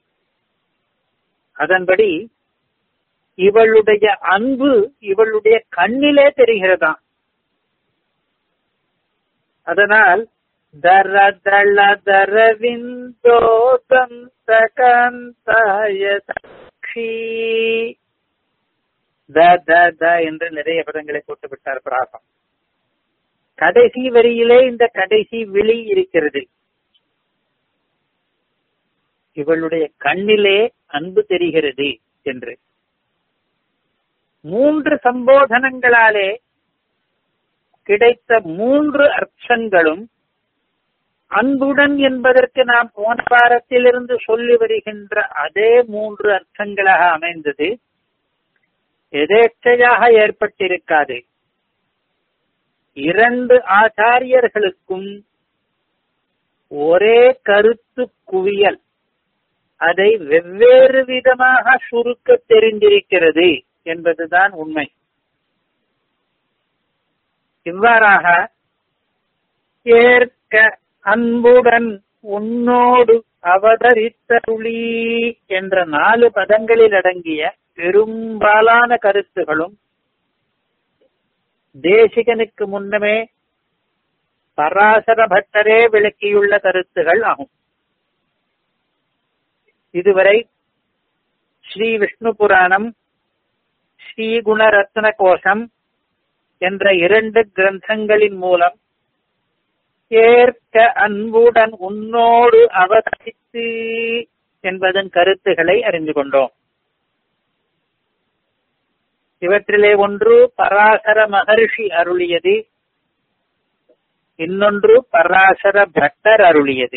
அதன்படி இவளுடைய அன்பு இவளுடைய கண்ணிலே தெரிகிறதாம் அதனால் தர தள தரவிந்தோ தந்த கந்தாய சக்ஷி த த த என்று நிறைய பதங்களை போட்டு விட்டார் பிராசம் கடைசி வரியிலே இந்த கடைசி விழி இருக்கிறது இவளுடைய கண்ணிலே அன்பு தெரிகிறது என்று மூன்று சம்போதனங்களாலே கிடைத்த மூன்று அர்த்தங்களும் அன்புடன் என்பதற்கு நாம் போன வாரத்திலிருந்து சொல்லி வருகின்ற அதே மூன்று அர்த்தங்களாக அமைந்தது எதேச்சையாக ஏற்பட்டிருக்காது இரண்டு ஆச்சாரியர்களுக்கும் ஒரே கருத்து குவியல் அதை வெவ்வேறு விதமாக சுருக்க தெரிந்திருக்கிறது என்பதுதான் உண்மை இவ்வாறாக ஏற்க அன்புடன் உன்னோடு அவதரித்தருளி என்ற நாலு பதங்களில் அடங்கிய பெரும்பாலான கருத்துகளும் தேசிகனுக்கு முன்னமே பராசர பட்டரே விளக்கியுள்ள கருத்துகள் ஆகும் இதுவரை ஸ்ரீ விஷ்ணு புராணம் ஸ்ரீ குணரத்ன கோஷம் என்ற இரண்டு கிரந்தங்களின் மூலம் ஏற்க அன்புடன் உன்னோடு அவதரித்து என்பதன் கருத்துக்களை அறிந்து கொண்டோம் இவற்றிலே ஒன்று பராசர மகர்ஷி அருளியது இன்னொன்று பராசர பட்டர் அருளியது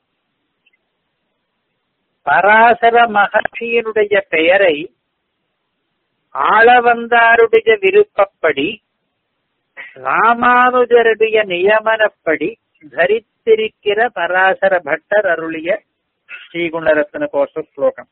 பராசர மகர்ஷியினுடைய பெயரை ஆளவந்தாருடைய விருப்பப்படி ராமானுஜருடைய நியமனப்படி தரித்திருக்கிற பராசர பட்டர் அருளிய ஸ்ரீகுணரத்ன கோஷ ஸ்லோகம்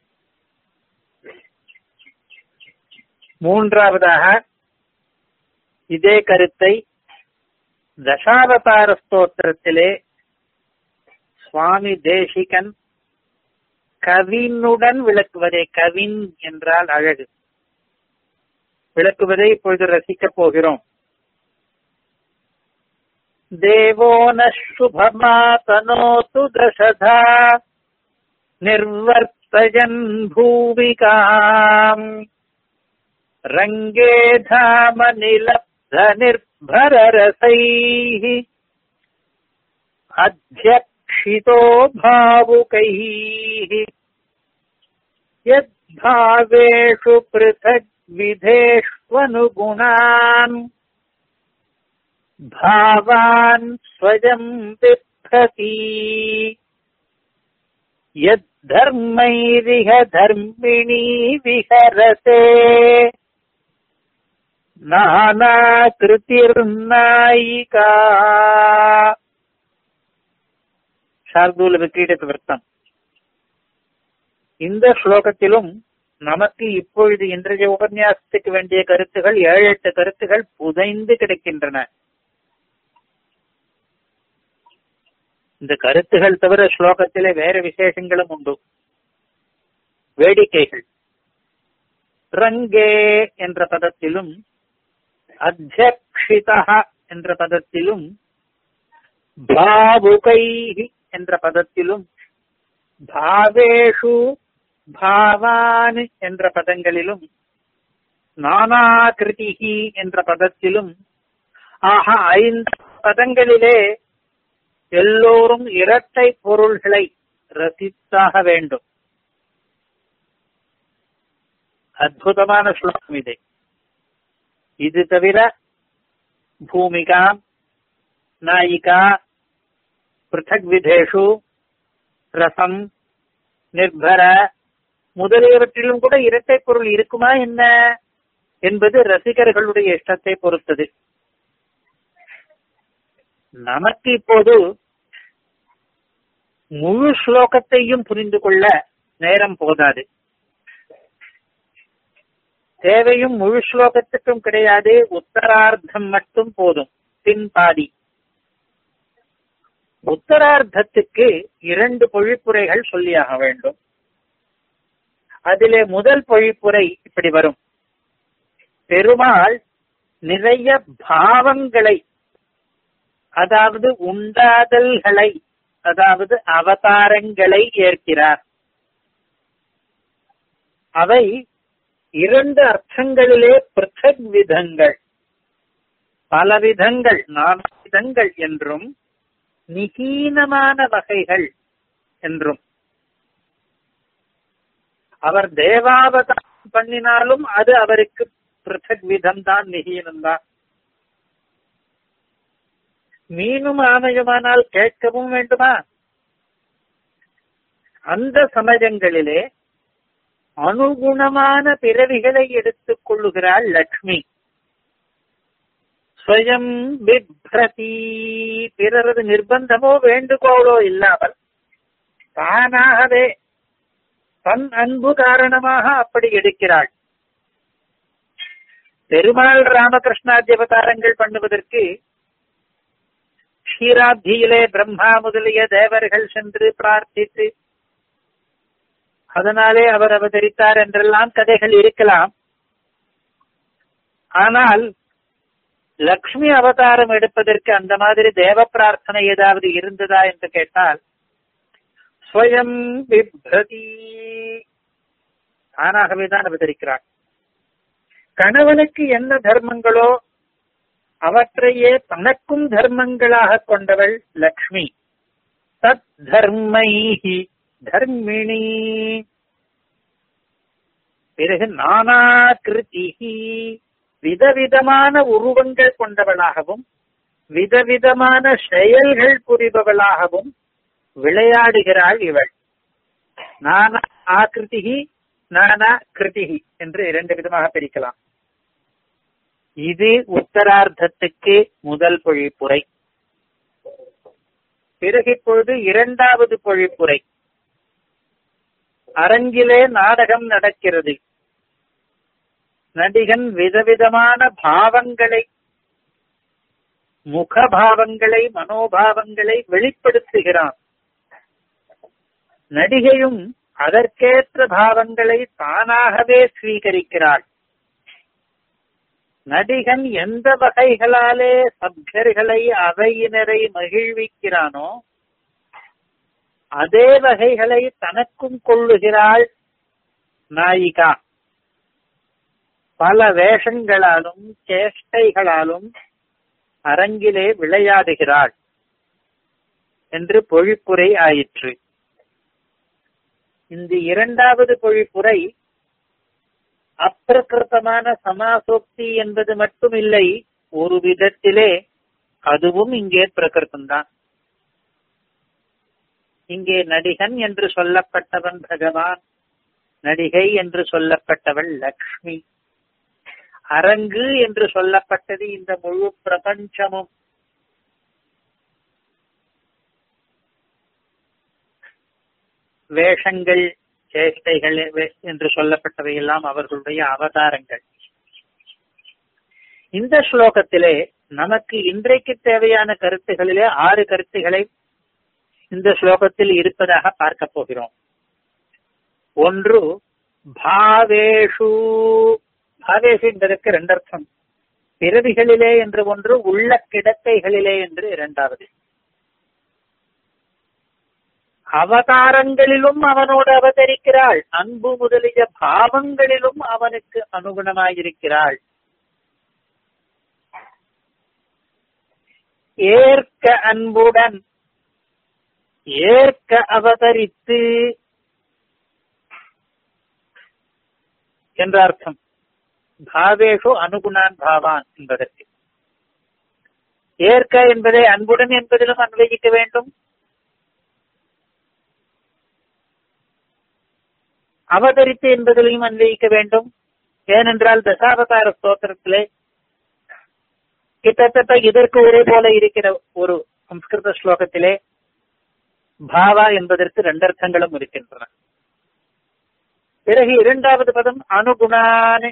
மூன்றாவதாக இதே கருத்தை தசாவதார ஸ்தோத்திரத்திலே சுவாமி தேசிகன் கவினுடன் விளக்குவதே கவின் என்றால் அழகு விளக்குவதை இப்பொழுது ரசிக்கப் போகிறோம் தேவோ நுபமாதனோது தசதா நிர்வர்த்தயன் பூவிகாம் ரங்கே தாம நிலப்த நிர்பரரசைः அத்தியக்ஷிதோ भावुकैः यद्भावेषु पृथग् विधेष्वनुगुणान् भावान् स्वयम् बिभ्रति यद्धर्मैरिह धर्मिणी विहरते நானாகிருதிர்நாயிகா சார்தூல விக்கிரீடத்து விருத்தம் இந்த ஸ்லோகத்திலும் நமக்கு இப்பொழுது இன்றைய உபன்யாசத்துக்கு வேண்டிய கருத்துகள் ஏழு எட்டு கருத்துகள் புதைந்து கிடக்கின்றன இந்த கருத்துகள் தவிர ஸ்லோகத்திலே வேற விசேஷங்களும் உண்டு வேடிக்கைகள் ரங்கே என்ற பதத்திலும் அத்தியக்ஷிதா என்ற பதத்திலும் பாவுகை என்ற பதத்திலும் பாவேஷு பாவான் என்ற பதங்களிலும் நானாகிருதிகி என்ற பதத்திலும் ஆக ஐந்து பதங்களிலே எல்லோரும் இரட்டை பொருள்களை ரசித்தாக வேண்டும் அற்புதமான ஸ்லோகம் இது இது தவிர பூமிகா நாயிகா பிருத்தக் விதேஷு ரசம் நிர்பர முதலியவற்றிலும் கூட இரட்டை பொருள் இருக்குமா என்ன என்பது ரசிகர்களுடைய இஷ்டத்தை பொறுத்தது நமக்கு இப்போது முழு ஸ்லோகத்தையும் புரிந்து கொள்ள நேரம் போதாது தேவையும் முழு ஸ்லோகத்துக்கும் கிடையாது உத்தரார்த்தம் மட்டும் போதும் பின்பாதி உத்தரார்த்தத்துக்கு இரண்டு பொழிப்புரைகள் சொல்லியாக வேண்டும் அதிலே முதல் பொழிப்புரை இப்படி வரும் பெருமாள் நிறைய பாவங்களை அதாவது உண்டாதல்களை அதாவது அவதாரங்களை ஏற்கிறார் அவை இரண்டு அர்த்தங்களிலே பிருத்தக் விதங்கள் பல விதங்கள் நான்கு விதங்கள் என்றும் நிகீனமான வகைகள் என்றும் அவர் தேவாவதாரம் பண்ணினாலும் அது அவருக்கு பிருத்தக் விதம் தான் நிகீனம்தான் மீனும் ஆமையுமானால் கேட்கவும் வேண்டுமா அந்த சமயங்களிலே அனுகுணமான பிறவிகளை எடுத்துக் கொள்ளுகிறாள் லக்ஷ்மி ஸ்வயம் பிப்ரதி பிறரது நிர்பந்தமோ வேண்டுகோளோ இல்லாமல் தானாகவே தன் அன்பு காரணமாக அப்படி எடுக்கிறாள் பெருமாள் ராமகிருஷ்ணாத்தியவதாரங்கள் பண்ணுவதற்கு க்ஷீராப்தியிலே பிரம்மா முதலிய தேவர்கள் சென்று பிரார்த்தித்து அதனாலே அவர் அவதரித்தார் என்றெல்லாம் கதைகள் இருக்கலாம் ஆனால் லக்ஷ்மி அவதாரம் எடுப்பதற்கு அந்த மாதிரி தேவ பிரார்த்தனை ஏதாவது இருந்ததா என்று கேட்டால் ஸ்வயம் பிப்ரதி தானாகவே தான் அவதரிக்கிறார் கணவனுக்கு என்ன தர்மங்களோ அவற்றையே தனக்கும் தர்மங்களாக கொண்டவள் லக்ஷ்மி தத் தர்மைஹி தர்மிணி பிறகு நானா கிருதிஹி விதவிதமான உருவங்கள் கொண்டவளாகவும் விதவிதமான செயல்கள் புரிபவளாகவும் விளையாடுகிறாள் இவள் நானா ஆகிருதிகி நானா கிருதிகி என்று இரண்டு விதமாக பிரிக்கலாம் இது உத்தரார்த்தத்துக்கு முதல் பொழிப்புரை பிறகு இப்பொழுது இரண்டாவது பொழிப்புரை அரங்கிலே நாடகம் நடக்கிறது நடிகன் விதவிதமான பாவங்களை முகபாவங்களை மனோபாவங்களை வெளிப்படுத்துகிறான் நடிகையும் அதற்கேற்ற பாவங்களை தானாகவே ஸ்வீகரிக்கிறாள் நடிகன் எந்த வகைகளாலே சப்யர்களை அவையினரை மகிழ்விக்கிறானோ அதே வகைகளை தனக்கும் கொள்ளுகிறாள் நாயிகா பல வேஷங்களாலும் சேஷ்டைகளாலும் அரங்கிலே விளையாடுகிறாள் என்று பொழிப்புரை ஆயிற்று இந்த இரண்டாவது பொழிப்புரை அப்பிரகிருத்தமான சமாசோக்தி என்பது மட்டும் இல்லை ஒரு விதத்திலே அதுவும் இங்கே பிரகிருத்தம்தான் இங்கே நடிகன் என்று சொல்லப்பட்டவன் பகவான் நடிகை என்று சொல்லப்பட்டவள் லக்ஷ்மி அரங்கு என்று சொல்லப்பட்டது இந்த முழு பிரபஞ்சமும் வேஷங்கள் சேஷ்டைகள் என்று சொல்லப்பட்டவை எல்லாம் அவர்களுடைய அவதாரங்கள் இந்த ஸ்லோகத்திலே நமக்கு இன்றைக்கு தேவையான கருத்துகளிலே ஆறு கருத்துக்களை இந்த ஸ்லோகத்தில் இருப்பதாக பார்க்க போகிறோம் ஒன்று பாவேஷு பாவேஷு என்பதற்கு ரெண்டு அர்த்தம் பிறவிகளிலே என்று ஒன்று உள்ள கிடக்கைகளிலே என்று இரண்டாவது அவதாரங்களிலும் அவனோடு அவதரிக்கிறாள் அன்பு முதலிய பாவங்களிலும் அவனுக்கு அனுகுணமாயிருக்கிறாள் ஏற்க அன்புடன் ஏற்க அவதரித்து என்ற அர்த்தம் பாவேஷு அனுகுணான் பாவான் என்பதற்கு ஏற்க என்பதை அன்புடன் என்பதிலும் அன்வயிக்க வேண்டும் அவதரித்து என்பதிலையும் அன்வயிக்க வேண்டும் ஏனென்றால் தசாவதார ஸ்தோத்திரத்திலே கிட்டத்தட்ட இதற்கு ஒரே போல இருக்கிற ஒரு சம்ஸ்கிருத ஸ்லோகத்திலே பாவா என்பதற்கு ரெண்டு அர்த்தங்களும் இருக்கின்றன பிறகு இரண்டாவது பதம் அனுகுணானே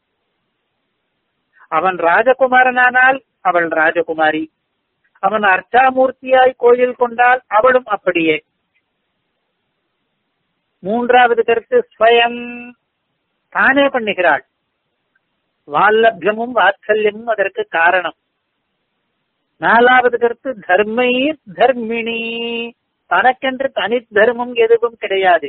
அவன் ராஜகுமாரனானால் அவள் ராஜகுமாரி அவன் அர்ச்சாமூர்த்தியாய் கோயில் கொண்டால் அவளும் அப்படியே மூன்றாவது கருத்து ஸ்வயம் தானே பண்ணுகிறாள் வால்லபியமும் வாத்சல்யமும் அதற்கு காரணம் நாலாவது கருத்து தர்மை தர்மிணி தனக்கென்று தனி தர்மம் எதுவும் கிடையாது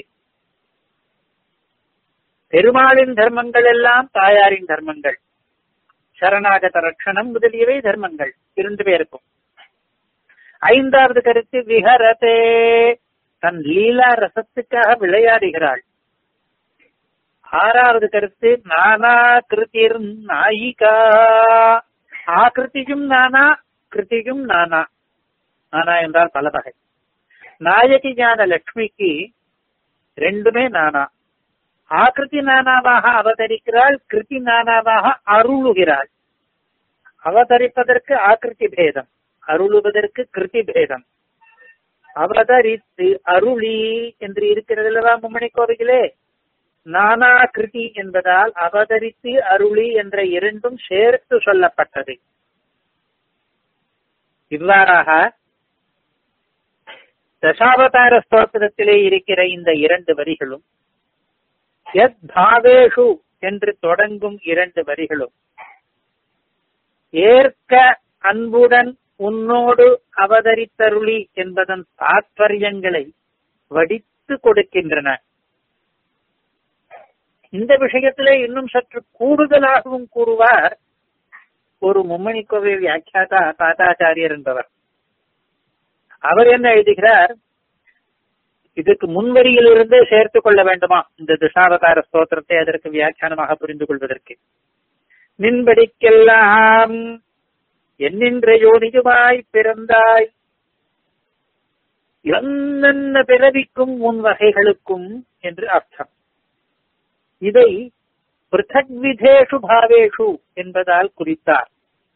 பெருமாளின் தர்மங்கள் எல்லாம் தாயாரின் தர்மங்கள் சரணாகத ரட்சணம் முதலியவை தர்மங்கள் இரண்டு பேருக்கும் ஐந்தாவது கருத்து விஹரதே தன் லீலா ரசத்துக்காக விளையாடுகிறாள் ஆறாவது கருத்து நானா கிருத்திர் நாயிகா ஆகிருத்தியும் நானா கிருத்தியும் நானா நானா என்றால் பல வகை நாயகி ஞான லட்சுமிக்கு ரெண்டுமே நானா ஆகிருதி நானாவாக அவதரிக்கிறாள் கிருதி நானாவாக அருளுகிறாள் அவதரிப்பதற்கு ஆக்கிருதி பேதம் அருளுவதற்கு கிருதி பேதம் அவதரித்து அருளி என்று இருக்கிறது அல்லவா மும்மணி கோவிலே நானா கிருதி என்பதால் அவதரித்து அருளி என்ற இரண்டும் சேர்த்து சொல்லப்பட்டது இவ்வாறாக தசாவதார ஸ்தோத்திரத்திலே இருக்கிற இந்த இரண்டு வரிகளும் எத் பாவேஷு என்று தொடங்கும் இரண்டு வரிகளும் ஏற்க அன்புடன் உன்னோடு அவதரித்தருளி என்பதன் தாத்பரியங்களை வடித்து கொடுக்கின்றன இந்த விஷயத்திலே இன்னும் சற்று கூடுதலாகவும் கூறுவார் ஒரு மும்மணி கோவை வியாக்கியாதா தாத்தாச்சாரியர் என்பவர் அவர் என்ன எழுதுகிறார் இதுக்கு முன்வரியிலிருந்தே சேர்த்துக் கொள்ள வேண்டுமா இந்த திசாவதார ஸ்தோத்திரத்தை அதற்கு வியாக்கியானமாக புரிந்து கொள்வதற்கு நின்படிக்கெல்லாம் என்னென்ற யோனியுமாய் பிறந்தாய் என்னென்ன பிறவிக்கும் உன் வகைகளுக்கும் என்று அர்த்தம் இதை பிருத்தக்விதேஷு பாவேஷு என்பதால் குறித்தார்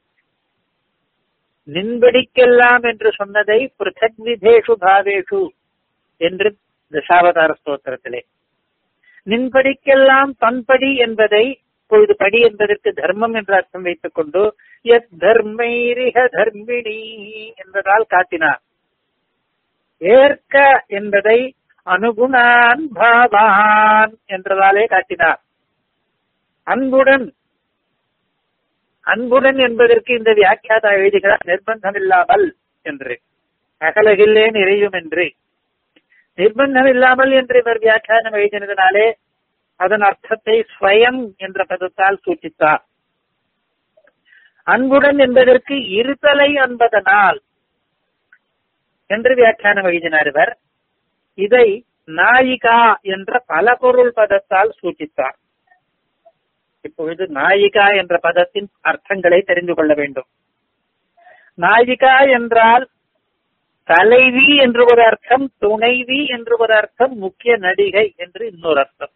நின்படிக்கெல்லாம் என்று சொன்னதை பிருத்தக்விதேஷு பாவேஷு என்று தசாவதார ஸ்தோத்திரத்திலே நின்படிக்கெல்லாம் தன்படி என்பதை இப்பொழுது படி என்பதற்கு தர்மம் என்று அர்த்தம் வைத்துக் கொண்டு எத் தர்மைரிக தர்மிணி என்பதால் காட்டினார் ஏற்க என்பதை அனுகுணான் பாவான் என்றதாலே காட்டினார் அன்புடன் அன்புடன் என்பதற்கு இந்த வியாக்கியாதா எழுதுகிறார் நிர்பந்தம் இல்லாமல் என்று அகலகில்லேன் இறையும் என்று நிர்பந்தம் இல்லாமல் என்று இவர் வியாக்கியானம் எழுதினதினாலே அதன் அர்த்தத்தை ஸ்வயம் என்ற பதத்தால் சூச்சித்தார் அன்புடன் என்பதற்கு இருத்தலை என்பதனால் என்று வியாக்கியானம் எழுதினார் இவர் இதை நாயிகா என்ற பல பொருள் பதத்தால் சூச்சித்தார் இப்பொழுது நாயிகா என்ற பதத்தின் அர்த்தங்களை தெரிந்து கொள்ள வேண்டும் நாயிகா என்றால் தலைவி என்று ஒரு அர்த்தம் துணைவி என்று ஒரு அர்த்தம் முக்கிய நடிகை என்று இன்னொரு அர்த்தம்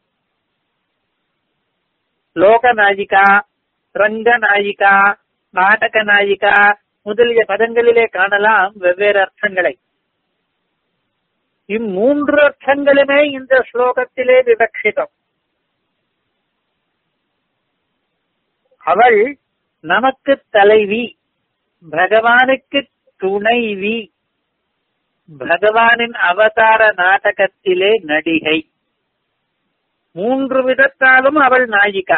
லோக நாயிகா ரங்க நாயிகா நாடக நாயிகா முதலிய பதங்களிலே காணலாம் வெவ்வேறு அர்த்தங்களை இம்மூன்று அர்த்தங்களுமே இந்த ஸ்லோகத்திலே விவக்ஷிதம் அவள் நமக்கு தலைவி பகவானுக்கு துணைவி பகவானின் அவதார நாடகத்திலே நடிகை மூன்று விதத்தாலும் அவள் நாயிகா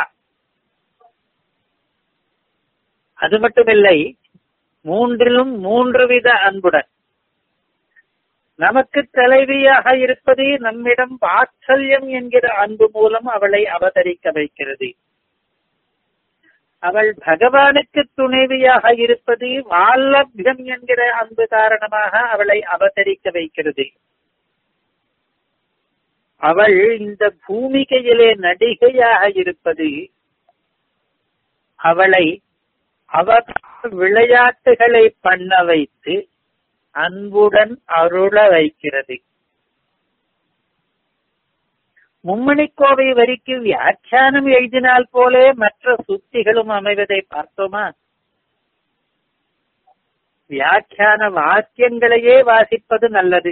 அது மட்டுமில்லை மூன்றிலும் மூன்று வித அன்புடன் நமக்கு தலைவியாக இருப்பது நம்மிடம் வாத்சல்யம் என்கிற அன்பு மூலம் அவளை அவதரிக்க வைக்கிறது அவள் பகவானுக்கு துணைவியாக இருப்பது வால்லபியம் என்கிற அன்பு காரணமாக அவளை அவதரிக்க வைக்கிறது அவள் இந்த பூமிகையிலே நடிகையாக இருப்பது அவளை அவர் விளையாட்டுகளை பண்ண வைத்து அன்புடன் அருள வைக்கிறது மும்மணிக்கோவை வரிக்கு வியாக்கியானம் எழுதினால் போலே மற்ற சுத்திகளும் அமைவதை பார்த்தோமா வியாக்கியான வாக்கியங்களையே வாசிப்பது நல்லது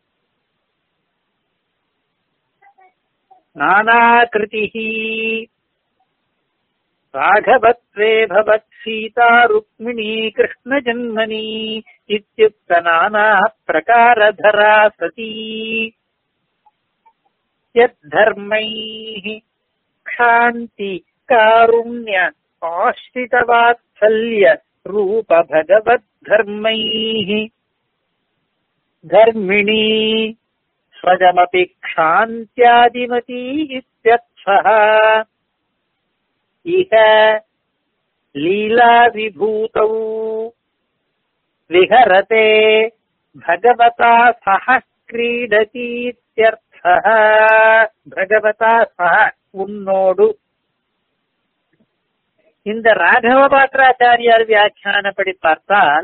நானாகிருதிஹி ராகவத்வே பவத் சீதா ருக்மிணி கிருஷ்ண ஜன்மனி இத்யுக்த நானா பிரகாரதரா சதி यद्धर्मैः क्षान्ति कारुण्य आश्रितवात्सल्य रूप भगवद्धर्मैः धर्मिणी स्वजमपि क्षान्त्यादिमती इत्यर्थः इह लीलाविभूतौ विहरते भगवता सह क्रीडतीत्यर्थः பகவதா சக உன்னோடு இந்த ராகவ பாத்ராச்சாரியார் வியாக்கியானப்படி பார்த்தால்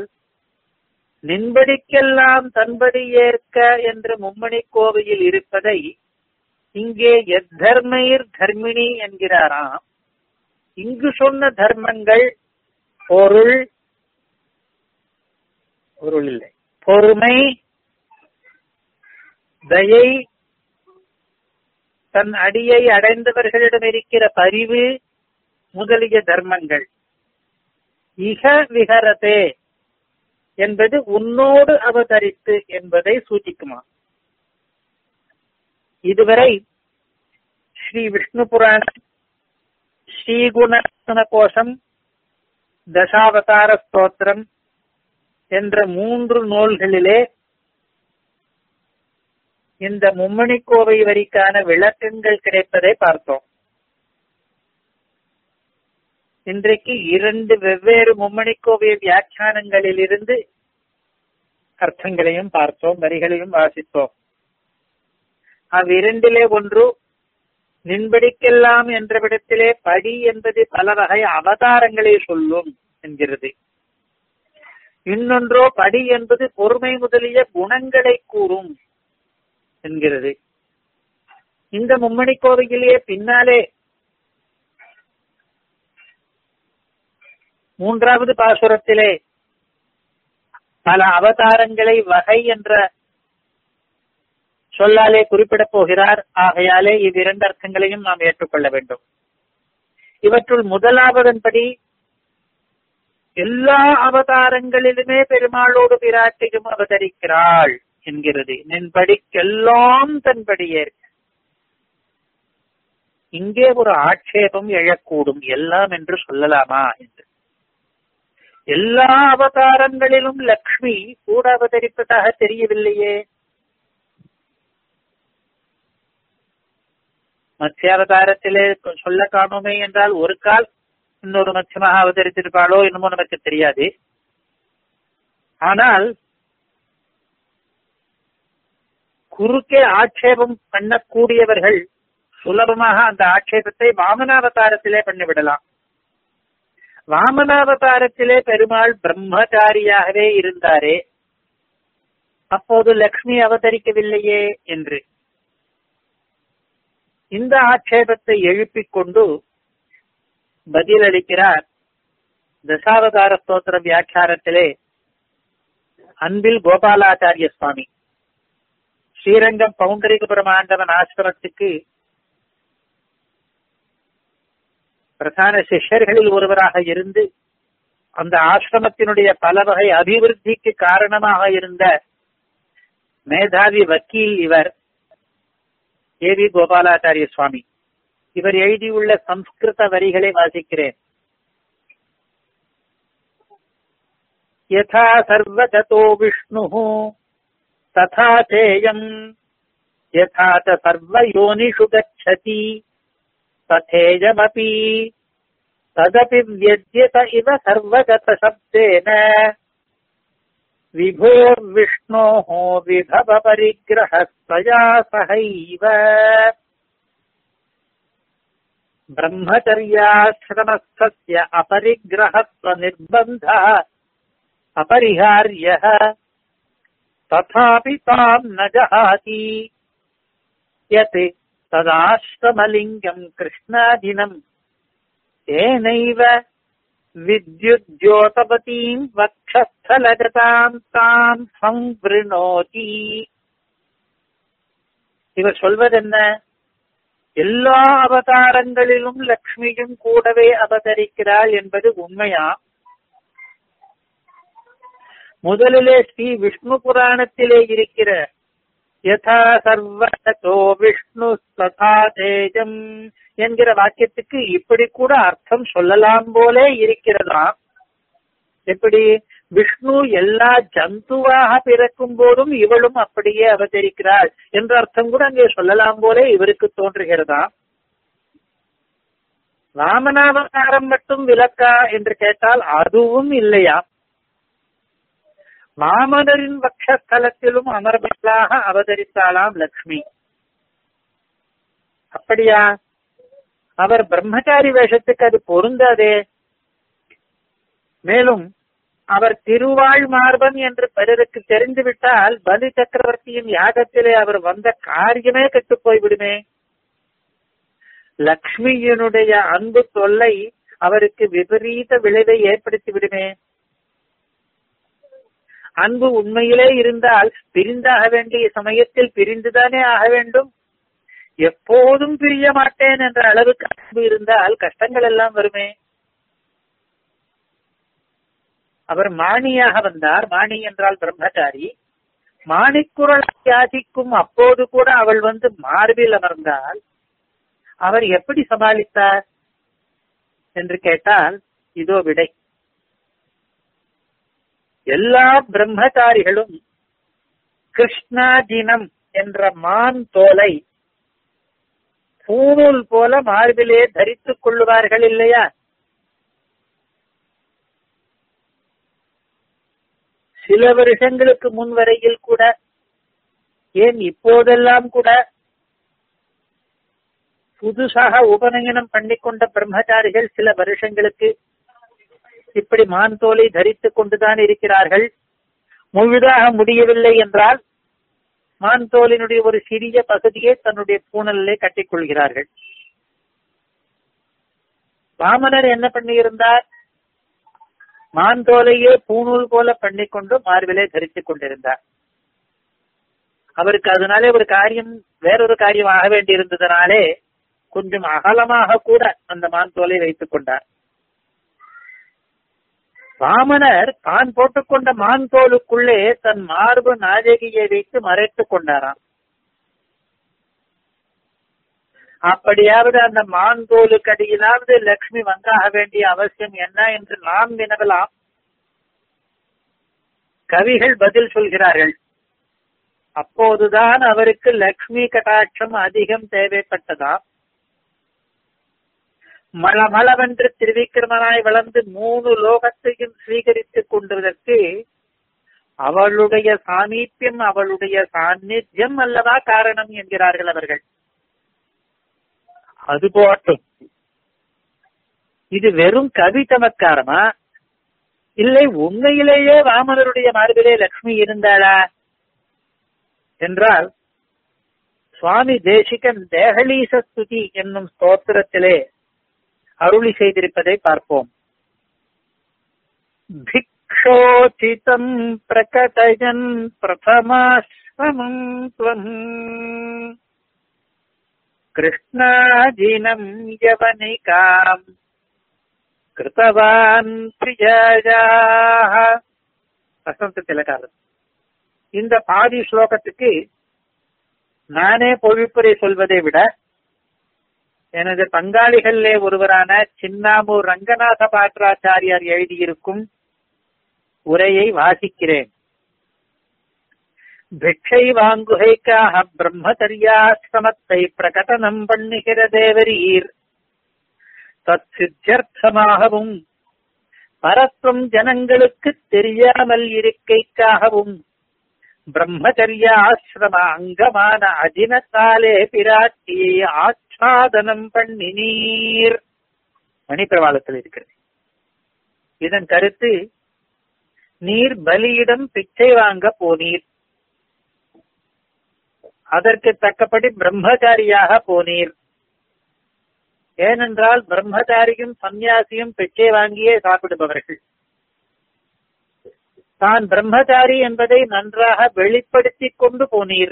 நின்படிக்கெல்லாம் தன்படி ஏற்க என்று மும்மணி கோவையில் இருப்பதை இங்கே எத்தர்மயிர் தர்மிணி என்கிறாராம் இங்கு சொன்ன தர்மங்கள் பொருள் பொருள் இல்லை பொறுமை தயை தன் அடியை அடைந்தவர்களிடம் இருக்கிற பரிவு முதலிய தர்மங்கள் இக விகரதே என்பது உன்னோடு அவதரித்து என்பதை சூச்சிக்குமா இதுவரை ஸ்ரீ விஷ்ணு புராணம் ஸ்ரீகுண கோஷம் தசாவதார ஸ்தோத்திரம் என்ற மூன்று நூல்களிலே இந்த மும்மணி கோவை வரிக்கான விளக்கங்கள் கிடைப்பதை பார்த்தோம் இன்றைக்கு இரண்டு வெவ்வேறு மும்மணி கோவை வியாக்கியானங்களிலிருந்து அர்த்தங்களையும் பார்த்தோம் வரிகளையும் வாசித்தோம் அவ்விரண்டிலே ஒன்று நின்படிக்கெல்லாம் என்ற விடத்திலே படி என்பது பல வகை அவதாரங்களை சொல்லும் என்கிறது இன்னொன்றோ படி என்பது பொறுமை முதலிய குணங்களை கூறும் என்கிறது இந்த மும்மணி கோவையிலேயே பின்னாலே மூன்றாவது பாசுரத்திலே பல அவதாரங்களை வகை என்ற சொல்லாலே குறிப்பிடப் போகிறார் ஆகையாலே இவ்விரண்டு அர்த்தங்களையும் நாம் ஏற்றுக்கொள்ள வேண்டும் இவற்றுள் முதலாவதன்படி எல்லா அவதாரங்களிலுமே பெருமாளோடு பிராட்டியும் அவதரிக்கிறாள் என்கிறது நின்படிக்கெல்லாம் தன்படியே இங்கே ஒரு ஆட்சேபம் எழக்கூடும் எல்லாம் என்று சொல்லலாமா என்று எல்லா அவதாரங்களிலும் லக்ஷ்மி கூட அவதரிப்பதாக தெரியவில்லையே மத்ஸ்யாவதாரத்திலே சொல்ல காணுமே என்றால் ஒரு கால் இன்னொரு மத்யமாக அவதரித்திருப்பாளோ என்னமோ நமக்கு தெரியாது ஆனால் குறுக்கே ஆட்சேபம் பண்ணக்கூடியவர்கள் சுலபமாக அந்த ஆட்சேபத்தை வாமனாவதாரத்திலே பண்ணிவிடலாம் வாமனாவதாரத்திலே பெருமாள் பிரம்மச்சாரியாகவே இருந்தாரே அப்போது லக்ஷ்மி அவதரிக்கவில்லையே என்று இந்த ஆட்சேபத்தை எழுப்பிக் கொண்டு பதிலளிக்கிறார் தசாவதார ஸ்தோத்திர வியாக்கியானத்திலே அன்பில் கோபாலாச்சாரிய சுவாமி ஸ்ரீரங்கம் பவுண்டரிகபுரம் ஆண்டவன் ஆசிரமத்துக்கு பிரதான சிஷ்யர்களில் ஒருவராக இருந்து அந்த ஆசிரமத்தினுடைய பல வகை அபிவிருத்திக்கு காரணமாக இருந்த மேதாவி வக்கீல் இவர் ஏ வி கோபாலாச்சாரிய சுவாமி இவர் எழுதியுள்ள சம்ஸ்கிருத வரிகளை வாசிக்கிறேன் யதா சர்வதோ விஷ்ணு ததா சேயம் யதா ச சர்வயோனிஷு கச்சதி तथेयमपि तदपि व्यज्यत इव सर्वगतशब्देन विभोर्विष्णोः विभवपरिग्रहस्त्वया सहैव ब्रह्मचर्याश्रमस्थस्य अपरिग्रहत्वनिर्बन्धः अपरिहार्यः तथापि ताम् न जहाति यत् तदाश्रमलिङ्गम् कृष्णादिनम् तेनैव विद्युद्योतपतीम् वक्षस्थलगताम् ताम् संवृणोति இவர் சொல்வதென்ன எல்லா அவதாரங்களிலும் லக்ஷ்மியும் கூடவே அவதரிக்கிறாள் என்பது உண்மையா முதலிலே ஸ்ரீ விஷ்ணு புராணத்திலே இருக்கிற யதா சர்வதோ விஷ்ணு ததா தேஜம் என்கிற வாக்கியத்துக்கு இப்படி கூட அர்த்தம் சொல்லலாம் போலே இருக்கிறதாம் எப்படி விஷ்ணு எல்லா ஜந்துவாக பிறக்கும் போதும் இவளும் அப்படியே அவதரிக்கிறாள் என்ற அர்த்தம் கூட அங்கே சொல்லலாம் போலே இவருக்கு தோன்றுகிறதா வாமனாவதாரம் மட்டும் விளக்கா என்று கேட்டால் அதுவும் இல்லையா மாமனரின் பக்ஷஸ்தலத்திலும் அமர்பலாக அவதரித்தாளாம் லக்ஷ்மி அப்படியா அவர் பிரம்மச்சாரி வேஷத்துக்கு அது பொருந்தாதே மேலும் அவர் திருவாழ் மார்பன் என்று பிறருக்கு தெரிந்துவிட்டால் பலி சக்கரவர்த்தியின் யாகத்திலே அவர் வந்த காரியமே கெட்டு போய்விடுமே லக்ஷ்மியினுடைய அன்பு தொல்லை அவருக்கு விபரீத விளைவை ஏற்படுத்தி விடுமே அன்பு உண்மையிலே இருந்தால் பிரிந்தாக வேண்டிய சமயத்தில் பிரிந்துதானே ஆக வேண்டும் எப்போதும் பிரிய மாட்டேன் என்ற அளவுக்கு அன்பு இருந்தால் கஷ்டங்கள் எல்லாம் வருமே அவர் மாணியாக வந்தார் மாணி என்றால் பிரம்மச்சாரி மாணிக்குரல் யாசிக்கும் அப்போது கூட அவள் வந்து மார்பில் அமர்ந்தால் அவர் எப்படி சமாளித்தார் என்று கேட்டால் இதோ விடை எல்லா பிரம்மச்சாரிகளும் கிருஷ்ணாஜினம் என்ற மான் தோலை பூணூல் போல மார்பிலே தரித்துக் கொள்ளுவார்கள் இல்லையா சில வருஷங்களுக்கு முன் வரையில் கூட ஏன் இப்போதெல்லாம் கூட புதுசாக உபநயனம் பண்ணிக்கொண்ட பிரம்மச்சாரிகள் சில வருஷங்களுக்கு இப்படி மான் தோலை தரித்துக் கொண்டுதான் இருக்கிறார்கள் முழுதாக முடியவில்லை என்றால் மான் தோலினுடைய ஒரு சிறிய பகுதியை தன்னுடைய பூனலிலே கட்டிக்கொள்கிறார்கள் வாமனர் என்ன பண்ணியிருந்தார் மான் தோலையே பூணூல் போல பண்ணிக்கொண்டு மார்பிலே தரித்துக் கொண்டிருந்தார் அவருக்கு அதனாலே ஒரு காரியம் வேறொரு காரியம் ஆக வேண்டியிருந்ததனாலே கொஞ்சம் அகலமாக கூட அந்த மான் தோலை வைத்துக் கொண்டார் வாமனர் தான் போட்டுக்கொண்ட மான் தோலுக்குள்ளே தன் மார்பு நாயகியை வைத்து மறைத்துக் கொண்டாராம் அப்படியாவது அந்த மான் தோலுக்கு அடியிலாவது லக்ஷ்மி வந்தாக வேண்டிய அவசியம் என்ன என்று நாம் வினவலாம் கவிகள் பதில் சொல்கிறார்கள் அப்போதுதான் அவருக்கு லக்ஷ்மி கட்டாட்சம் அதிகம் தேவைப்பட்டதாம் மளமளவென்று திருவிக்கிரமனாய் வளர்ந்து மூணு லோகத்தையும் ஸ்வீகரித்துக் கொண்டதற்கு அவளுடைய சாமீப்பியம் அவளுடைய சாநித்தியம் அல்லவா காரணம் என்கிறார்கள் அவர்கள் அது போட்டும் இது வெறும் கவி சமத்காரமா இல்லை உண்மையிலேயே வாமனருடைய மார்பிலே லக்ஷ்மி இருந்தாளா என்றால் சுவாமி தேசிகன் தேகலீச ஸ்துதி என்னும் ஸ்தோத்திரத்திலே அருளி செய்திருப்பதை பார்ப்போம் भिक्षोचितम् प्रकटयन् प्रथमाश्रमम् त्वम् कृष्णाजिनम् यवनिकाम् கிருத்தவான் பிரியாயாக வசந்த திலகாரன் இந்த பாதி ஸ்லோகத்துக்கு நானே பொழிப்புரை சொல்வதை விட எனது பங்காளிகளிலே ஒருவரான சின்னாமூர் ரங்கநாத பாட்ராச்சாரியார் எழுதியிருக்கும் உரையை வாசிக்கிறேன் பிக்ஷை வாங்குகைக்காக பிரம்மச்சரியாசிரமத்தை பிரகடனம் பண்ணுகிற தேவரீர் தத் சித்தியர்த்தமாகவும் பரத்துவம் ஜனங்களுக்கு தெரியாமல் இருக்கைக்காகவும் பிரம்மச்சரிய ஆசிரம அங்கமான அஜினத்தாலே பிராட்டியை ஆச்சாதனம் பண்ணினீர் மணிப்பிரவாளத்தில் இருக்கிறது இதன் கருத்து நீர் பலியிடம் பிச்சை வாங்க போனீர் அதற்கு தக்கபடி பிரம்மச்சாரியாக போனீர் ஏனென்றால் பிரம்மச்சாரியும் சந்நியாசியும் பிச்சை வாங்கியே சாப்பிடுபவர்கள் தான் பிரம்மச்சாரி என்பதை நன்றாக வெளிப்படுத்திக் கொண்டு போனீர்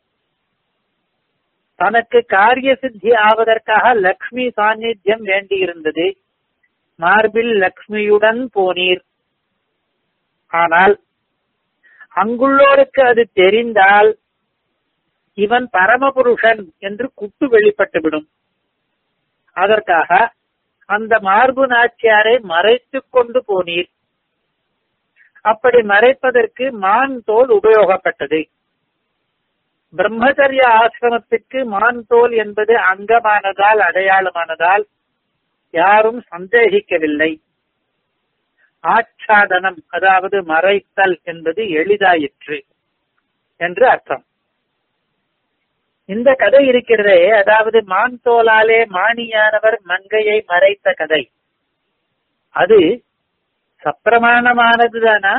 தனக்கு காரிய சித்தி ஆவதற்காக லக்ஷ்மி சாநித்தியம் வேண்டியிருந்தது மார்பில் லக்ஷ்மியுடன் போனீர் ஆனால் அங்குள்ளோருக்கு அது தெரிந்தால் இவன் பரமபுருஷன் என்று குட்டு வெளிப்பட்டுவிடும் அதற்காக அந்த மார்பு நாச்சியாரை மறைத்துக் கொண்டு போனீர் அப்படி மறைப்பதற்கு மான் தோல் உபயோகப்பட்டது பிரம்மச்சரிய ஆசிரமத்திற்கு மான் தோல் என்பது அங்கமானதால் அடையாளமானதால் யாரும் சந்தேகிக்கவில்லை ஆச்சாதனம் அதாவது மறைத்தல் என்பது எளிதாயிற்று என்று அர்த்தம் இந்த கதை இருக்கிறதே அதாவது மான் தோலாலே மாணியானவர் மங்கையை மறைத்த கதை அது சப்பிரமாணமானதுதானா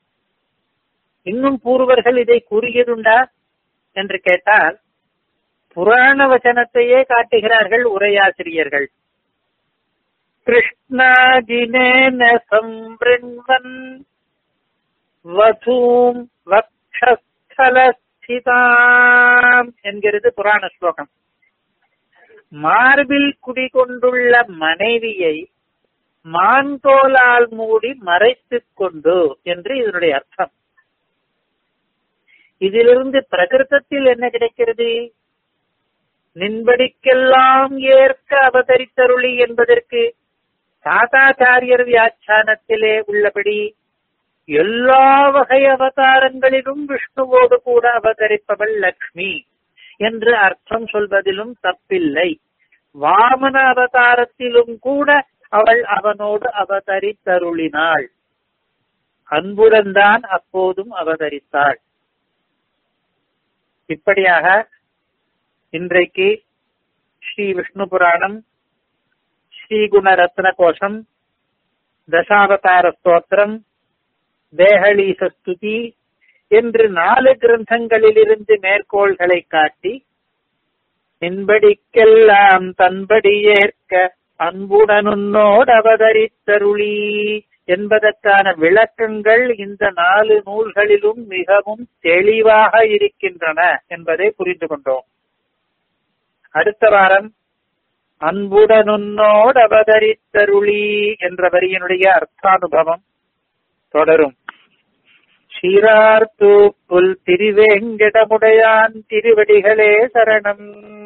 இன்னும் பூர்வர்கள் இதை கூறியதுண்டா என்று கேட்டால் புராண வச்சனத்தையே காட்டுகிறார்கள் உரையாசிரியர்கள் கிருஷ்ணாஜினேன சம்பிருண்வன் வதூம் வக்ஷஸ்தலஸ்திதாம் என்கிறது புராண ஸ்லோகம் மார்பில் குடிகொண்டுள்ள மனைவியை மான்தோலால் மூடி மறைத்துக் கொண்டு என்று இதனுடைய அர்த்தம் இதிலிருந்து பிரகிருதத்தில் என்ன கிடைக்கிறது நின்படிக்கெல்லாம் ஏற்க அவதரித்தருளி என்பதற்கு தாத்தாச்சாரியர் வியாக்கியானத்திலே உள்ளபடி எல்லா வகை அவதாரங்களிலும் விஷ்ணுவோடு கூட அவதரிப்பவள் லக்ஷ்மி என்று அர்த்தம் சொல்வதிலும் தப்பில்லை வாமன அவதாரத்திலும் கூட அவள் அவனோடு அவதரித்தருளினாள் அன்புடன் தான் அப்போதும் அவதரித்தாள் இப்படியாக இன்றைக்கு ஸ்ரீ விஷ்ணு புராணம் ஸ்ரீ குணரத்ன கோஷம் தசாவதார ஸ்தோத்திரம் தேகலீச ஸ்துதி என்று நாலு கிரந்தங்களிலிருந்து மேற்கோள்களை காட்டி என்படிக்கெல்லாம் தன்படி ஏற்க அன்புடனுன்னோடு அவதரித்தருளி என்பதற்கான விளக்கங்கள் இந்த நாலு நூல்களிலும் மிகவும் தெளிவாக இருக்கின்றன என்பதை புரிந்து கொண்டோம் அடுத்த வாரம் அன்புடனுன்னோடு அவதரித்தருளி என்ற வரியினுடைய அர்த்தானுபவம் தொடரும் சீரார்த்தூப்புல் திருவேங்கடமுடையான் திருவடிகளே சரணம்